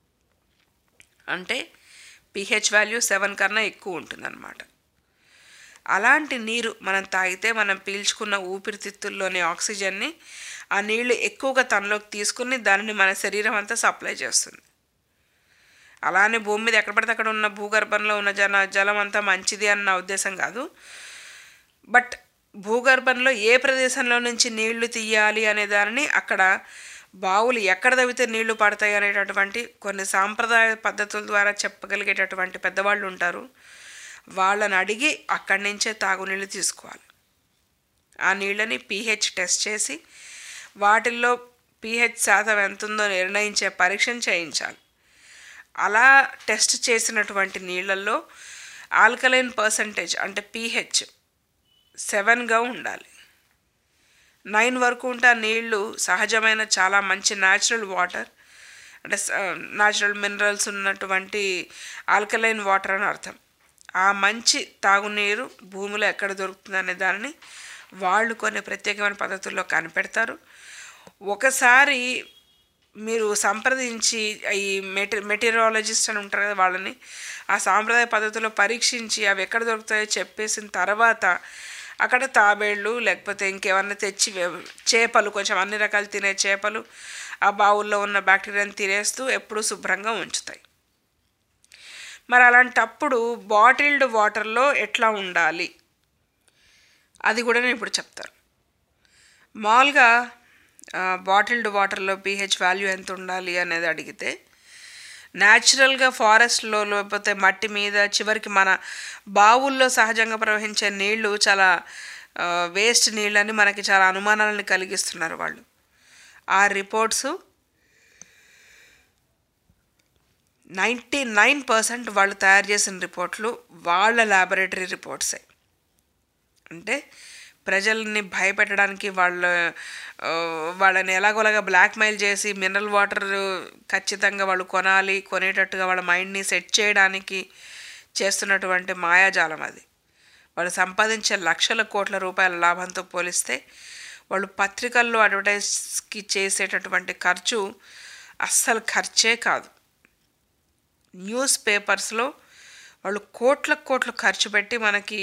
అంటే పిహెచ్ వాల్యూ సెవెన్ కన్నా ఎక్కువ ఉంటుందన్నమాట అలాంటి నీరు మనం తాగితే మనం పీల్చుకున్న ఊపిరితిత్తుల్లోని ఆక్సిజన్ని ఆ నీళ్లు ఎక్కువగా తనలోకి తీసుకుని దానిని మన శరీరం అంతా సప్లై చేస్తుంది అలానే భూమి మీద ఎక్కడ పడితే అక్కడ ఉన్న భూగర్భంలో ఉన్న జన జలం అంతా మంచిది అన్న ఉద్దేశం కాదు బట్ భూగర్భంలో ఏ ప్రదేశంలో నుంచి నీళ్లు తీయాలి అనే దానిని అక్కడ బావులు ఎక్కడ తవ్వితే నీళ్లు పడతాయి అనేటటువంటి కొన్ని సాంప్రదాయ పద్ధతుల ద్వారా చెప్పగలిగేటటువంటి పెద్దవాళ్ళు ఉంటారు వాళ్ళని అడిగి అక్కడి నుంచే తాగునీళ్ళు తీసుకోవాలి ఆ నీళ్ళని పీహెచ్ టెస్ట్ చేసి వాటిల్లో పీహెచ్ శాతం ఎంత ఉందో నిర్ణయించే పరీక్షను చేయించాలి అలా టెస్ట్ చేసినటువంటి నీళ్ళల్లో ఆల్కలైన్ పర్సంటేజ్ అంటే పీహెచ్ సెవెన్గా ఉండాలి నైన్ వరకు ఉంటే ఆ నీళ్లు సహజమైన చాలా మంచి న్యాచురల్ వాటర్ అంటే న్యాచురల్ మినరల్స్ ఉన్నటువంటి ఆల్కలైన్ వాటర్ అని అర్థం ఆ మంచి తాగునీరు భూమిలో ఎక్కడ దొరుకుతుంది అనే దానిని వాళ్ళు కొన్ని ప్రత్యేకమైన పద్ధతుల్లో కనిపెడతారు ఒకసారి మీరు సంప్రదించి ఈ మెటీ మెటీరియాలజిస్ట్ అని ఉంటారు కదా వాళ్ళని ఆ సాంప్రదాయ పద్ధతిలో పరీక్షించి అవి ఎక్కడ దొరుకుతాయో చెప్పేసిన తర్వాత అక్కడ తాబేళ్ళు లేకపోతే ఇంకేమన్నా తెచ్చి చేపలు కొంచెం అన్ని రకాలు తినే చేపలు ఆ బావుల్లో ఉన్న బ్యాక్టీరియాని తినేస్తూ ఎప్పుడూ శుభ్రంగా ఉంచుతాయి మరి అలాంటప్పుడు బాటిల్డ్ వాటర్లో ఎట్లా ఉండాలి అది కూడా నేను ఇప్పుడు చెప్తాను మామూలుగా బాటిల్డ్ వాటర్లో పీహెచ్ వాల్యూ ఎంత ఉండాలి అనేది అడిగితే న్యాచురల్గా ఫారెస్ట్లో లేకపోతే మట్టి మీద చివరికి మన బావుల్లో సహజంగా ప్రవహించే నీళ్లు చాలా వేస్ట్ నీళ్ళని మనకి చాలా అనుమానాలను కలిగిస్తున్నారు వాళ్ళు ఆ రిపోర్ట్స్ నైంటీ నైన్ పర్సెంట్ వాళ్ళు తయారు చేసిన రిపోర్ట్లు వాళ్ళ ల్యాబొరేటరీ రిపోర్ట్సే అంటే ప్రజల్ని భయపెట్టడానికి వాళ్ళ వాళ్ళని ఎలాగోలాగా బ్లాక్మెయిల్ చేసి మినరల్ వాటర్ ఖచ్చితంగా వాళ్ళు కొనాలి కొనేటట్టుగా వాళ్ళ మైండ్ని సెట్ చేయడానికి చేస్తున్నటువంటి మాయాజాలం అది వాళ్ళు సంపాదించే లక్షల కోట్ల రూపాయల లాభంతో పోలిస్తే వాళ్ళు పత్రికల్లో అడ్వర్టైజ్కి చేసేటటువంటి ఖర్చు అస్సలు ఖర్చే కాదు న్యూస్ పేపర్స్లో వాళ్ళు కోట్ల కోట్లు ఖర్చు పెట్టి మనకి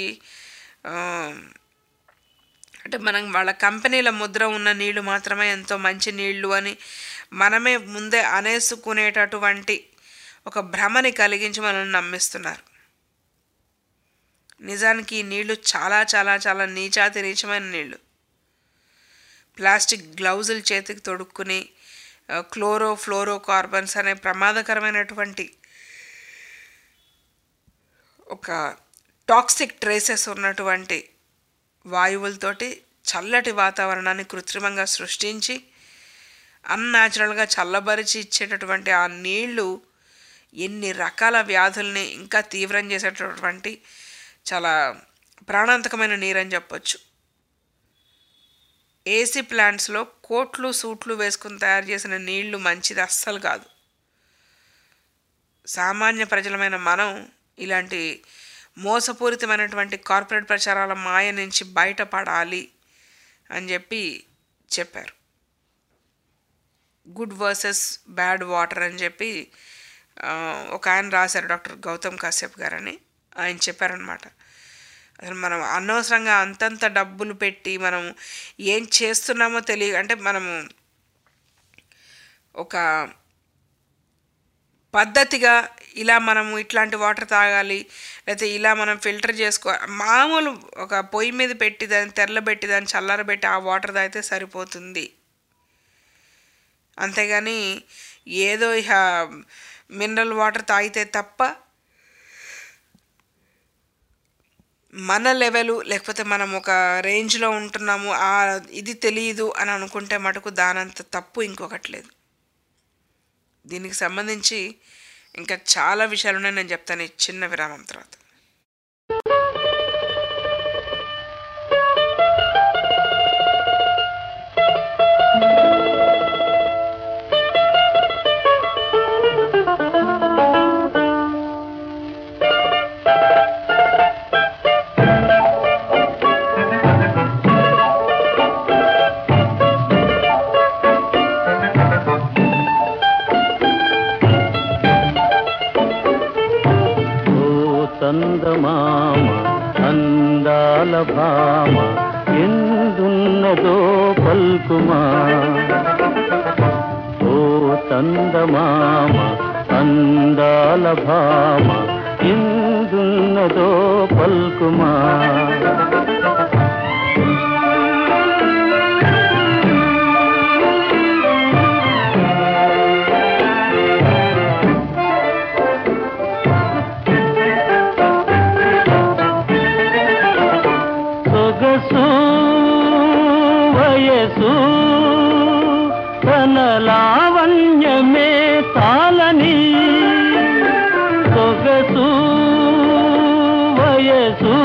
అంటే మనం వాళ్ళ కంపెనీల ముద్ర ఉన్న నీళ్లు మాత్రమే ఎంతో మంచి నీళ్లు అని మనమే ముందే అనేసుకునేటటువంటి ఒక భ్రమని కలిగించి మనల్ని నమ్మిస్తున్నారు నిజానికి ఈ నీళ్లు చాలా చాలా చాలా నీచాతి నీచమైన నీళ్లు ప్లాస్టిక్ గ్లౌజులు చేతికి తొడుక్కుని క్లోరో ఫ్లోరో కార్బన్స్ అనే ప్రమాదకరమైనటువంటి ఒక టాక్సిక్ ట్రేసెస్ ఉన్నటువంటి వాయువులతోటి చల్లటి వాతావరణాన్ని కృత్రిమంగా సృష్టించి అన్యాచురల్గా చల్లబరిచి ఇచ్చేటటువంటి ఆ నీళ్లు ఎన్ని రకాల వ్యాధుల్ని ఇంకా తీవ్రం చేసేటటువంటి చాలా ప్రాణాంతకమైన నీరు అని చెప్పొచ్చు ఏసీ ప్లాంట్స్లో కోట్లు సూట్లు వేసుకుని తయారు చేసిన నీళ్లు మంచిది అస్సలు కాదు సామాన్య ప్రజలమైన మనం ఇలాంటి మోసపూరితమైనటువంటి కార్పొరేట్ ప్రచారాల మాయ నుంచి బయటపడాలి అని చెప్పి చెప్పారు గుడ్ వర్సెస్ బ్యాడ్ వాటర్ అని చెప్పి ఆ, ఒక ఆయన రాశారు డాక్టర్ గౌతమ్ కాశ్యప్ గారని ఆయన చెప్పారనమాట అసలు మనం అనవసరంగా అంతంత డబ్బులు పెట్టి మనం ఏం చేస్తున్నామో తెలియ అంటే మనము ఒక పద్ధతిగా ఇలా మనము ఇట్లాంటి వాటర్ తాగాలి లేకపోతే ఇలా మనం ఫిల్టర్ చేసుకో మామూలు ఒక పొయ్యి మీద పెట్టి దాన్ని తెరలబెట్టి దాన్ని చల్లారబెట్టి ఆ వాటర్ తాగితే సరిపోతుంది అంతేగాని ఏదో ఇక మినరల్ వాటర్ తాగితే తప్ప మన లెవెలు లేకపోతే మనం ఒక రేంజ్లో ఉంటున్నాము ఆ ఇది తెలియదు అని అనుకుంటే మటుకు దానంత తప్పు ఇంకొకటి లేదు దీనికి సంబంధించి ఇంకా చాలా విషయాలు ఉన్నాయి నేను చెప్తాను ఈ చిన్న విరామం తర్వాత ఓ చందమామ అందాల భామ ఎందున్నదో పల్కుమా ఓ చందమామ అందాల భామ ఎందున్నదో పల్కుమా సొగసు వయసు తన లావణ్యమే తాలని సొగసు వయసు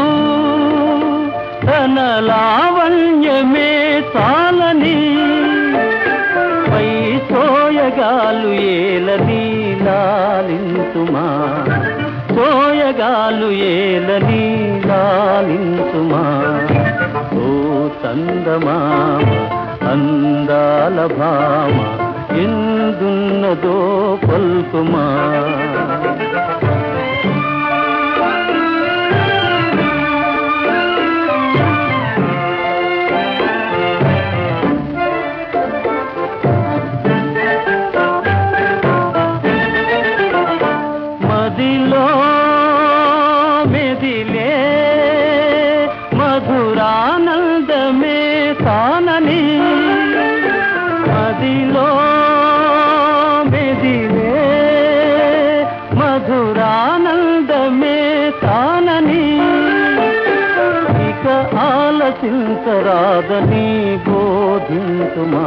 తన లావణ్యమే తాలని పై సోయగాలు ఏలని లాలింతుమా సోయగాలు ఏలని లాలింతుమా ఓ చందమామ అందాల భామ ఎందున్నదో పల్కుమా మదిలో మెదిలే మధురానందమే తానని మదిలో మెదిలే మధురానందమే తానని ఇక ఆలసించరాదని బోధించుమా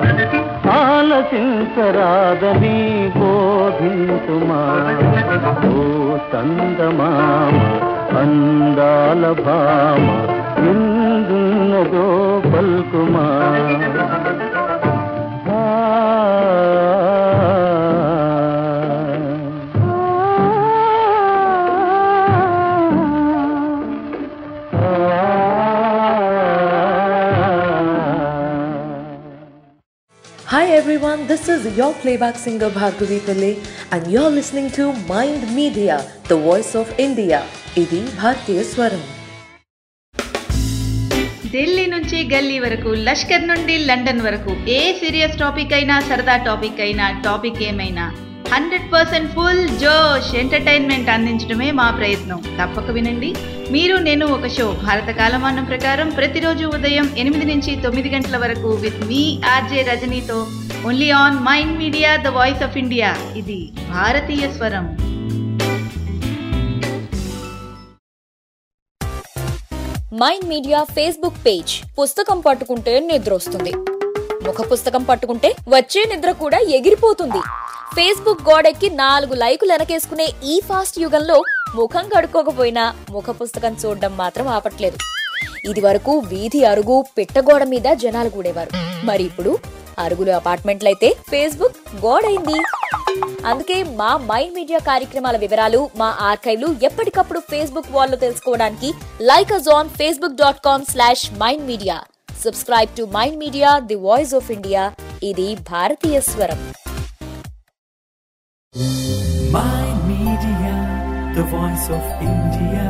ఆలసించరాదని బోధించుమా ఓ చందమామ అందాల భామ ఎందున్నదో పల్కుమా Hi everyone, this is your playback singer Bhargavi Pillai and you're listening to Mind Media, the voice of India. ఇది భారతీయ స్వరం ఢిల్లీ నుంచి గల్లీ వరకు లష్కర్ నుండి లండన్ వరకు ఏ సీరియస్ టాపిక్ అయినా సరదా టాపిక్ అయినా టాపిక్ ఏమైనా హండ్రెడ్ పర్సెంట్ ఫుల్ జోష్ ఎంటర్టైన్మెంట్ అందించడమే మా ప్రయత్నం తప్పక వినండి మీరు నేను ఒక షో భారత కాలమానం ప్రకారం ప్రతిరోజు ఉదయం ఎనిమిది నుంచి తొమ్మిది గంటల వరకు విత్ మీ ఆర్జే రజనీతో only on mind media the voice of India ఇది భారతీయ స్వరం మైండ్ మీడియా ఫేస్బుక్ పేజ్ పుస్తకం పట్టుకుంటే నిద్ర వస్తుంది ముఖ పుస్తకం పట్టుకుంటే వచ్చే నిద్ర కూడా ఎగిరిపోతుంది ఫేస్బుక్ గోడెక్కి నాలుగు లైకులు వెనకేసుకునే ఈ ఫాస్ట్ యుగంలో ముఖం కడుక్కోకపోయినా ముఖ పుస్తకం చూడడం మాత్రం ఆపట్లేదు ఇది వరకు వీధి అరుగు పిట్టగోడ మీద జనాలు కూడేవారు మరి ఇప్పుడు అరుగులు అపార్ట్మెంట్లయితే ఫేస్బుక్ గోడైంది అందుకే మా మైండ్ మీడియా కార్యక్రమాల వివరాలు మా ఆర్కైవ్లు ఎప్పటికప్పుడు ఫేస్బుక్ వాల్లో తెలుసుకోవడానికి like us on Facebook dot com slash mind media subscribe to mind media the voice of India ఇది భారతీయ స్వరం Mind Media, the voice of India.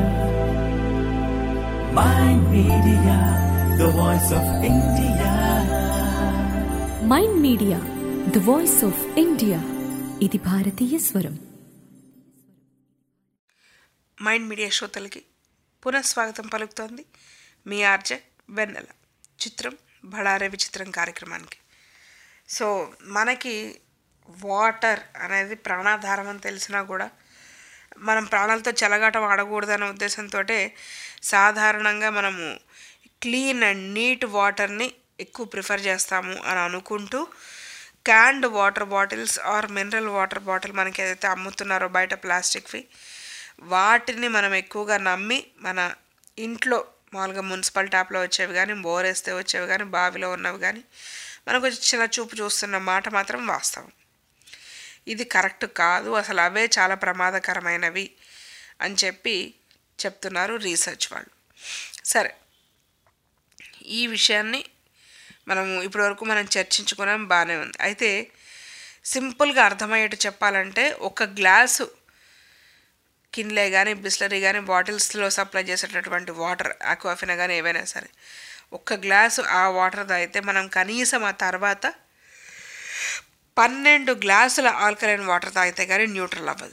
Mind Media, the voice of India. Mind media the voice of India ఇది భారతీయ స్వరం మైండ్ మీడియా శ్రోతలకి పునఃస్వాగతం పలుకుతోంది మీ ఆర్జే వెన్నెల చిత్రం బడారే విచిత్రం కార్యక్రమానికి సో మనకి వాటర్ అనేది ప్రాణాధారం అని తెలిసినా కూడా మనం ప్రాణాలతో చెలగాటం ఆడకూడదనే ఉద్దేశంతో సాధారణంగా మనము క్లీన్ అండ్ నీట్ వాటర్ని ఎక్కువ ప్రిఫర్ చేస్తాము అని అనుకుంటూ canned water bottles or mineral water bottle మనకి ఏదైతే అమ్ముతున్నారో బయట ప్లాస్టిక్వి వాటిని మనం ఎక్కువగా నమ్మి మన ఇంట్లో మామూలుగా మున్సిపల్ ట్యాప్లో వచ్చేవి కానీ బోర్ వేస్తే వచ్చేవి కానీ బావిలో ఉన్నవి కానీ మనకు చిన్న చూపు చూస్తున్న మాట మాత్రం వాస్తవం ఇది కరెక్ట్ కాదు అసలు అవే చాలా ప్రమాదకరమైనవి అని చెప్పి చెప్తున్నారు రీసెర్చ్ వాళ్ళు సరే ఈ విషయాన్ని మనము ఇప్పటివరకు మనం చర్చించుకున్నాం బాగానే ఉంది అయితే సింపుల్గా అర్థమయ్యేట్టు చెప్పాలంటే ఒక గ్లాసు కిన్లే కానీ బిస్లరీ కానీ బాటిల్స్లో సప్లై చేసేటటువంటి వాటర్ ఆక్వాఫినా కానీ ఏవైనా సరే ఒక్క గ్లాసు ఆ వాటర్ తాగితే మనం కనీసం ఆ తర్వాత పన్నెండు గ్లాసుల ఆల్కలైన్ వాటర్ తాగితే కానీ న్యూట్రల్ అవ్వదు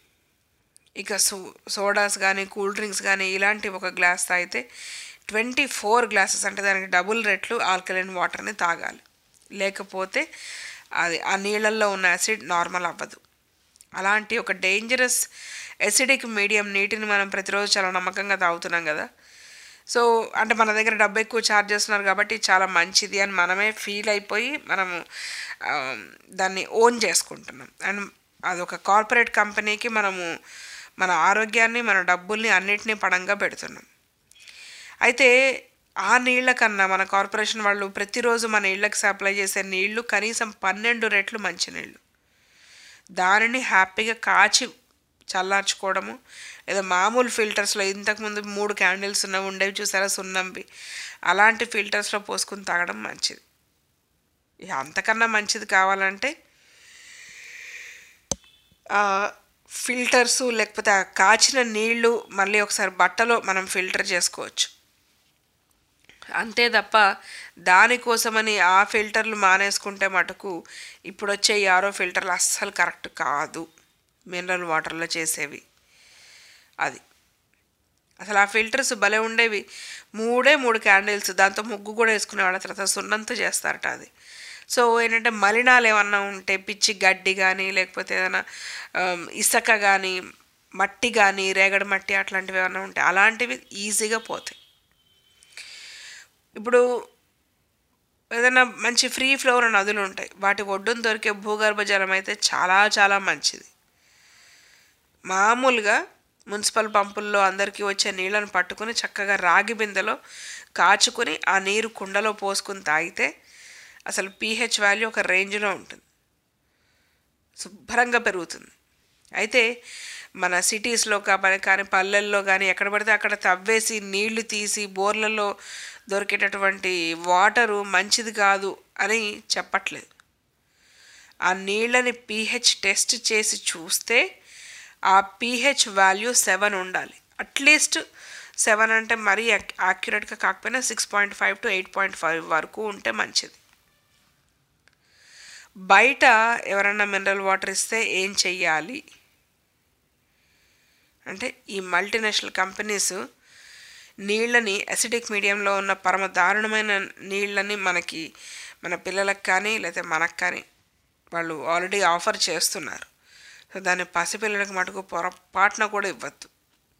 ఇక సో సోడాస్ కానీ కూల్ డ్రింక్స్ కానీ ఇలాంటి ఒక గ్లాస్ తాగితే ట్వంటీ ఫోర్ గ్లాసెస్ అంటే దానికి డబుల్ రెట్లు ఆల్కలైన్ వాటర్ని తాగాలి లేకపోతే అది ఆ నీళ్ళల్లో ఉన్న యాసిడ్ నార్మల్ అవ్వదు అలాంటి ఒక డేంజరస్ ఎసిడిక్ మీడియం నీటిని మనం ప్రతిరోజు చాలా నమ్మకంగా తాగుతున్నాం కదా సో అంటే మన దగ్గర డబ్బు ఎక్కువ ఛార్జ్ చేస్తున్నారు కాబట్టి చాలా మంచిది అని మనమే ఫీల్ అయిపోయి మనము ఆ, దాన్ని ఓన్ చేసుకుంటున్నాం అండ్ అదొక కార్పొరేట్ కంపెనీకి మనము మన ఆరోగ్యాన్ని మన డబ్బుల్ని అన్నిటినీ పడంగా పెడుతున్నాం అయితే ఆ నీళ్ళ కన్నా మన కార్పొరేషన్ వాళ్ళు ప్రతిరోజు మన ఇళ్ళకి సప్లై చేసే నీళ్లు కనీసం పన్నెండు రెట్లు మంచి నీళ్ళు దానిని హ్యాపీగా కాచి చల్లార్చుకోవడము లేదా మామూలు ఫిల్టర్స్లో ఇంతకుముందు మూడు క్యాండిల్స్ ఉన్నవి ఉండేవి చూసారా సున్నంవి అలాంటి ఫిల్టర్స్లో పోసుకుని తాగడం మంచిది ఇక అంతకన్నా మంచిది కావాలంటే ఫిల్టర్స్ లేకపోతే ఆ కాచిన నీళ్లు మళ్ళీ ఒకసారి బట్టలో మనం ఫిల్టర్ చేసుకోవచ్చు అంతే తప్ప దానికోసమని ఆ ఫిల్టర్లు మానేసుకుంటే మటుకు ఇప్పుడు వచ్చే ఈ ఆరో ఫిల్టర్లు అస్సలు కరెక్ట్ కాదు మినరల్ వాటర్లో చేసేవి అది అసలు ఆ ఫిల్టర్స్ భలే ఉండేవి మూడే మూడు క్యాండిల్స్ దాంతో ముగ్గు కూడా వేసుకునేవాళ్ళ తర్వాత సున్నంతో చేస్తారట అది సో ఏంటంటే మలినాలు ఏమన్నా ఉంటే పిచ్చి గడ్డి కానీ లేకపోతే ఏదైనా ఆమ్, ఇసుక కానీ మట్టి కానీ రేగడి మట్టి అట్లాంటివి ఏమైనా ఉంటే అలాంటివి ఈజీగా పోతాయి ఇప్పుడు ఏదైనా మంచి ఫ్రీ ఫ్లోర్ నదులు ఉంటాయి వాటి ఒడ్డున దొరికే భూగర్భ జలం అయితే చాలా చాలా మంచిది మామూలుగా మున్సిపల్ పంపుల్లో అందరికీ వచ్చే నీళ్ళను పట్టుకుని చక్కగా రాగి బిందెలో కాచుకుని ఆ నీరు కుండలో పోసుకుని తాగితే అసలు పీహెచ్ వాల్యూ ఒక రేంజ్లో ఉంటుంది శుభ్రంగా పెరుగుతుంది అయితే మన సిటీస్లో కాబట్టి కానీ పల్లెల్లో కానీ ఎక్కడ పడితే అక్కడ తవ్వేసి నీళ్లు తీసి బోర్లలో దొరికేటటువంటి వాటరు మంచిది కాదు అని చెప్పట్లేదు ఆ నీళ్ళని పీహెచ్ టెస్ట్ చేసి చూస్తే ఆ పీహెచ్ వాల్యూ సెవెన్ ఉండాలి అట్లీస్ట్ సెవెన్ అంటే మరీ యాక్యురేట్గా కాకపోయినా six point five to eight point five వరకు ఉంటే మంచిది బయట ఎవరన్నా మినరల్ వాటర్ ఇస్తే ఏం చెయ్యాలి అంటే ఈ మల్టీనేషనల్ కంపెనీస్ నీళ్ళని అసిడిక్ మీడియంలో ఉన్న పరమ దారుణమైన నీళ్ళని మనకి మన పిల్లలకు కానీ లేకపోతే మనకు కానీ వాళ్ళు ఆల్రెడీ ఆఫర్ చేస్తున్నారు సో దాన్ని పసిపిల్లలకు మటుకు పొరపాటున కూడా ఇవ్వద్దు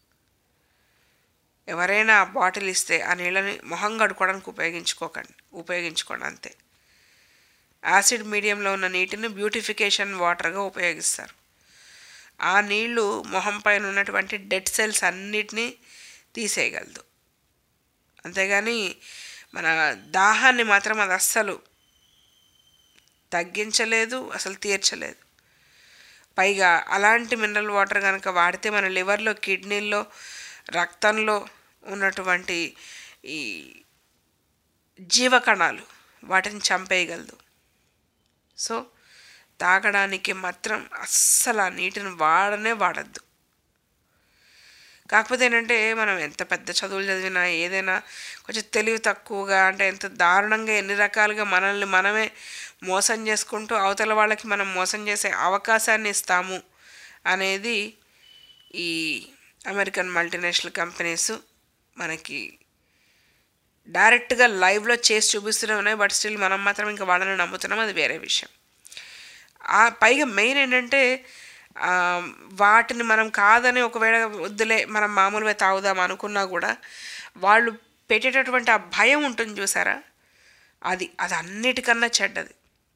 ఎవరైనా ఆ బాటిల్ ఇస్తే ఆ నీళ్ళని మొహం కడుక్కోవడానికి ఉపయోగించుకోకండి ఉపయోగించుకోండి అంతే యాసిడ్ మీడియంలో ఉన్న నీటిని బ్యూటిఫికేషన్ వాటర్గా ఉపయోగిస్తారు ఆ నీళ్లు మొహం పైన ఉన్నటువంటి డెడ్ సెల్స్ అన్నిటినీ తీసేయగలదు అంతేగాని మన దాహాన్ని మాత్రం అది అస్సలు తగ్గించలేదు అసలు తీర్చలేదు పైగా అలాంటి మినరల్ వాటర్ కనుక వాడితే మన లివర్లో కిడ్నీల్లో రక్తంలో ఉన్నటువంటి ఈ జీవకణాలు వాటిని చంపేయగలదు సో తాగడానికి మాత్రం అస్సలు ఆ నీటిని వాడనే వాడద్దు కాకపోతే ఏంటంటే మనం ఎంత పెద్ద చదువులు చదివినా ఏదైనా కొంచెం తెలివి తక్కువగా అంటే ఎంత దారుణంగా ఎన్ని రకాలుగా మనల్ని మనమే మోసం చేసుకుంటూ అవతల వాళ్ళకి మనం మోసం చేసే అవకాశాన్ని ఇస్తాము అనేది ఈ అమెరికన్ మల్టీనేషనల్ కంపెనీస్ మనకి డైరెక్ట్గా లైవ్లో చేసి చూపిస్తూనే ఉన్నాయి బట్ స్టిల్ మనం మాత్రం ఇంకా వాళ్ళని నమ్ముతున్నాం అది వేరే విషయం ఆ పైగా మెయిన్ ఏంటంటే ఆ, వాటిని మనం కాదని ఒకవేళ వద్దులే మనం మామూలుగా తాగుదాం అనుకున్నా కూడా వాళ్ళు పెట్టేటటువంటి ఆ భయం ఉంటుంది చూసారా అది అది అన్నిటికన్నా చెడ్డది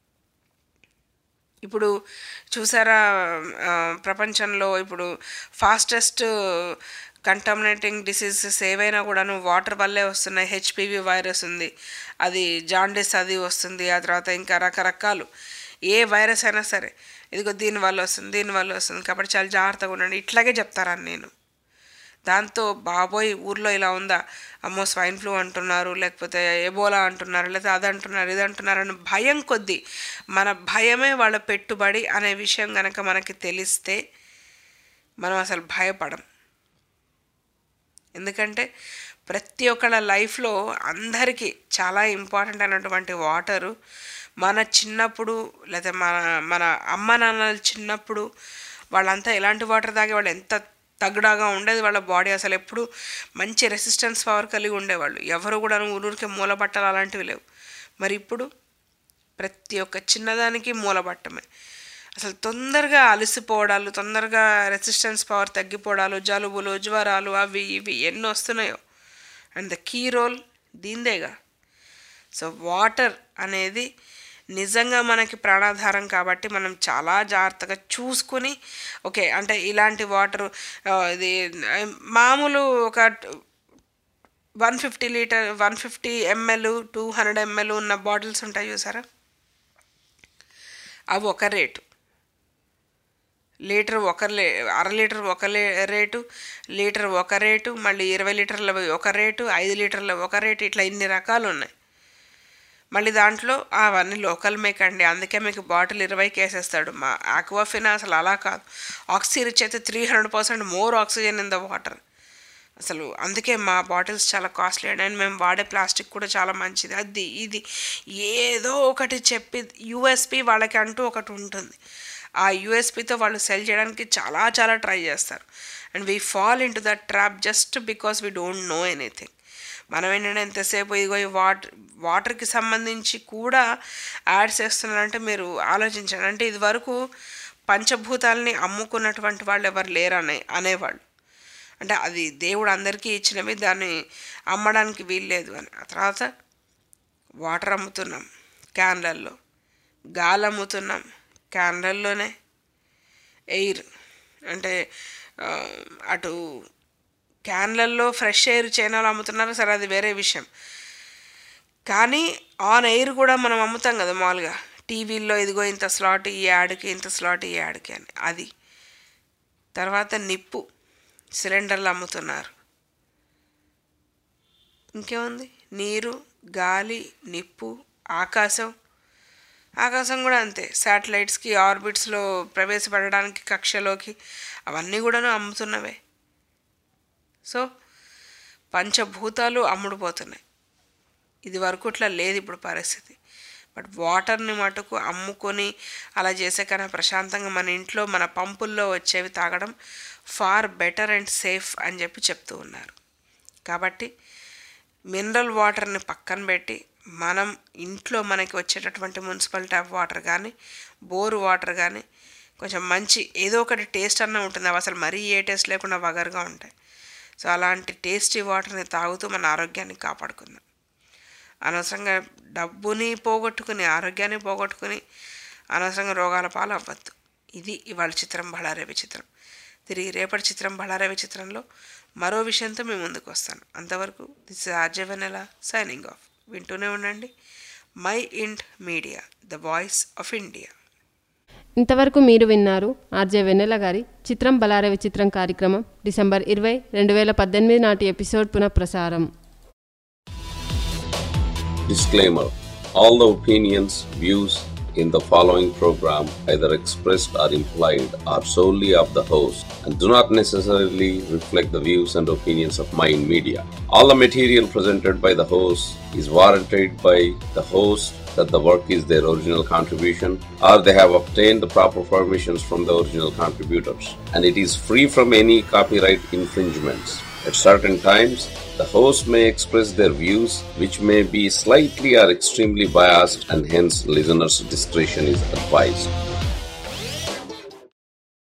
ఇప్పుడు చూసారా ఆ, ప్రపంచంలో ఇప్పుడు ఫాస్టెస్ట్ కంటామినేటింగ్ డిసీజెస్ ఏవైనా కూడాను వాటర్ వల్లే వస్తున్నాయి హెచ్పివి వైరస్ ఉంది అది జాండిస్ అది వస్తుంది ఆ తర్వాత ఇంకా రకరకాలు ఏ వైరస్ అయినా సరే ఇదిగో దీనివల్ల వస్తుంది దీనివల్ల వస్తుంది కాబట్టి చాలా జాగ్రత్తగా ఉండండి ఇట్లాగే చెప్తారని నేను దాంతో బాబోయ్ ఊర్లో ఇలా ఉందా అమ్మో స్వైన్ ఫ్లూ అంటున్నారు లేకపోతే ఎబోలా అంటున్నారు లేకపోతే అది అంటున్నారు ఇది అంటున్నారు అని భయం కొద్దీ మన భయమే వాళ్ళ పెట్టుబడి అనే విషయం కనుక మనకి తెలిస్తే మనం అసలు భయపడం ఎందుకంటే ప్రతి ఒక్కళ్ళ లైఫ్లో అందరికీ చాలా ఇంపార్టెంట్ అయినటువంటి వాటరు మన చిన్నప్పుడు లేదా మన మన అమ్మ నాన్నలు చిన్నప్పుడు వాళ్ళంతా ఎలాంటి వాటర్ తాగే వాళ్ళు ఎంత తగడాగా ఉండేది వాళ్ళ బాడీ అసలు ఎప్పుడు మంచి రెసిస్టెన్స్ పవర్ కలిగి ఉండేవాళ్ళు ఎవరు కూడా ఊరూరికి మూలబట్టలు అలాంటివి లేవు మరి ఇప్పుడు ప్రతి ఒక్క చిన్నదానికి మూలబట్టమే అసలు తొందరగా అలసిపోవడాలు తొందరగా రెసిస్టెన్స్ పవర్ తగ్గిపోవడాలు జలుబులు జ్వరాలు అవి ఇవి ఎన్ని వస్తున్నాయో అండ్ ద కీ రోల్ దీందేగా సో వాటర్ అనేది నిజంగా మనకి ప్రాణాధారం కాబట్టి మనం చాలా జాగ్రత్తగా చూసుకుని ఓకే అంటే ఇలాంటి వాటర్ ఇది ఆ, మామూలు ఒక one fifty litre one fifty ML two hundred ML ఉన్న బాటిల్స్ ఉంటాయి చూసారా అవి ఒక రేటు లీటర్ ఒక లే అర లీటర్ ఒక లే రేటు లీటర్ ఒక రేటు మళ్ళీ ఇరవై లీటర్ల ఒక రేటు ఐదు లీటర్ల ఒక రేటు ఇట్లా ఇన్ని రకాలు ఉన్నాయి మళ్ళీ దాంట్లో అవన్నీ లోకల్ మేక్ అండి అందుకే మీకు బాటిల్ ఇరవైకి వేసేస్తాడు మా ఆక్వాఫినా అసలు అలా కాదు ఆక్సిజన్ అయితే three hundred percent more oxygen in the water అసలు అందుకే మా బాటిల్స్ చాలా కాస్ట్లీ అండ్ మేము వాడే ప్లాస్టిక్ కూడా చాలా మంచిది అది ఇది ఏదో ఒకటి చెప్పి యూఎస్పి వాళ్ళకి అంటూ ఒకటి ఉంటుంది ఆ యూఎస్పితో వాళ్ళు సెల్ చేయడానికి చాలా చాలా ట్రై చేస్తారు and we fall in to that trap just because we don't know anything మనం ఏంటంటే ఎంతసేపు ఇదిగో ఈ వాటర్ వాటర్కి సంబంధించి కూడా యాడ్స్ చేస్తున్నారంటే మీరు ఆలోచించండి అంటే ఇది వరకు పంచభూతాలని అమ్ముకున్నటువంటి వాళ్ళు ఎవరు లేరు అనే అనేవాళ్ళు అంటే అది దేవుడు అందరికీ ఇచ్చినవి దాన్ని అమ్మడానికి వీల్లేదు అని ఆ తర్వాత వాటర్ అమ్ముతున్నాం క్యాన్లల్లో గాలి అమ్ముతున్నాం క్యాన్లల్లోనే ఎయిర్ అంటే ఆ, అటు క్యాన్లల్లో ఫ్రెష్ ఎయిర్ చైనాలో అమ్ముతున్నారు సరే అది వేరే విషయం కానీ ఆన్ ఎయిర్ కూడా మనం అమ్ముతాం కదా మామూలుగా టీవీల్లో ఇదిగో ఇంత స్లాట్ ఈ యాడ్కి ఇంత స్లాట్ ఈ యాడ్కి అని అది తర్వాత నిప్పు సిలిండర్లు అమ్ముతున్నారు ఇంకేముంది నీరు గాలి నిప్పు ఆకాశం ఆకాశం కూడా అంతే శాటిలైట్స్కి ఆర్బిట్స్లో ప్రవేశపెట్టడానికి కక్షలోకి అవన్నీ కూడాను అమ్ముతున్నవే సో పంచభూతాలు అమ్ముడుపోతున్నాయి ఇది వరకు ఇట్లా లేదు ఇప్పుడు పరిస్థితి బట్ వాటర్ని మటుకు అమ్ముకొని అలా చేసే కన్నా ప్రశాంతంగా మన ఇంట్లో మన పంపుల్లో వచ్చేవి తాగడం ఫార్ బెటర్ అండ్ సేఫ్ అని చెప్పి చెప్తూ ఉన్నారు కాబట్టి మినరల్ వాటర్ని పక్కన పెట్టి మనం ఇంట్లో మనకి వచ్చేటటువంటి మున్సిపల్ ట్యాప్ వాటర్ కానీ బోరు వాటర్ కానీ కొంచెం మంచి ఏదో ఒకటి టేస్ట్ అన్న ఉంటుంది అవి అసలు మరీ ఏ టేస్ట్ లేకుండా వగరుగా ఉంటాయి సో అలాంటి టేస్టీ వాటర్ని తాగుతూ మన ఆరోగ్యాన్ని కాపాడుకుందాం అనవసరంగా డబ్బుని పోగొట్టుకుని ఆరోగ్యాన్ని పోగొట్టుకుని అనవసరంగా రోగాల పాలు అవ్వద్దు ఇది ఇవాళ చిత్రం బళారే విచిత్రం తిరిగి రేపటి చిత్రం బళారే విచిత్రంలో మరో విషయంతో మేము ముందుకు వస్తాను అంతవరకు దిస్ ఇస్ ఆర్జవెనెల సైనింగ్ ఆఫ్ వింటూనే ఉండండి mind media the voice of India ఇంతవరకు మీరు విన్నారు ఆర్జే వెన్నెల గారి చిత్రం బలారే విచిత్రం కార్యక్రమం డిసెంబర్ ఇరవై రెండు వేల పద్దెనిమిది నాటి ఎపిసోడ్ పునఃప్రసారం Disclaimer All the opinions, views in the following program, either expressed or implied, are solely of the host and do not necessarily reflect the views and opinions of Mind Media. All the material presented by the host is warranted by the host that the work is their original contribution or they have obtained the proper permissions from the original contributors and it is free from any copyright infringements. At certain times, the host may express their views, which may be slightly or extremely biased, and hence listeners' discretion is advised.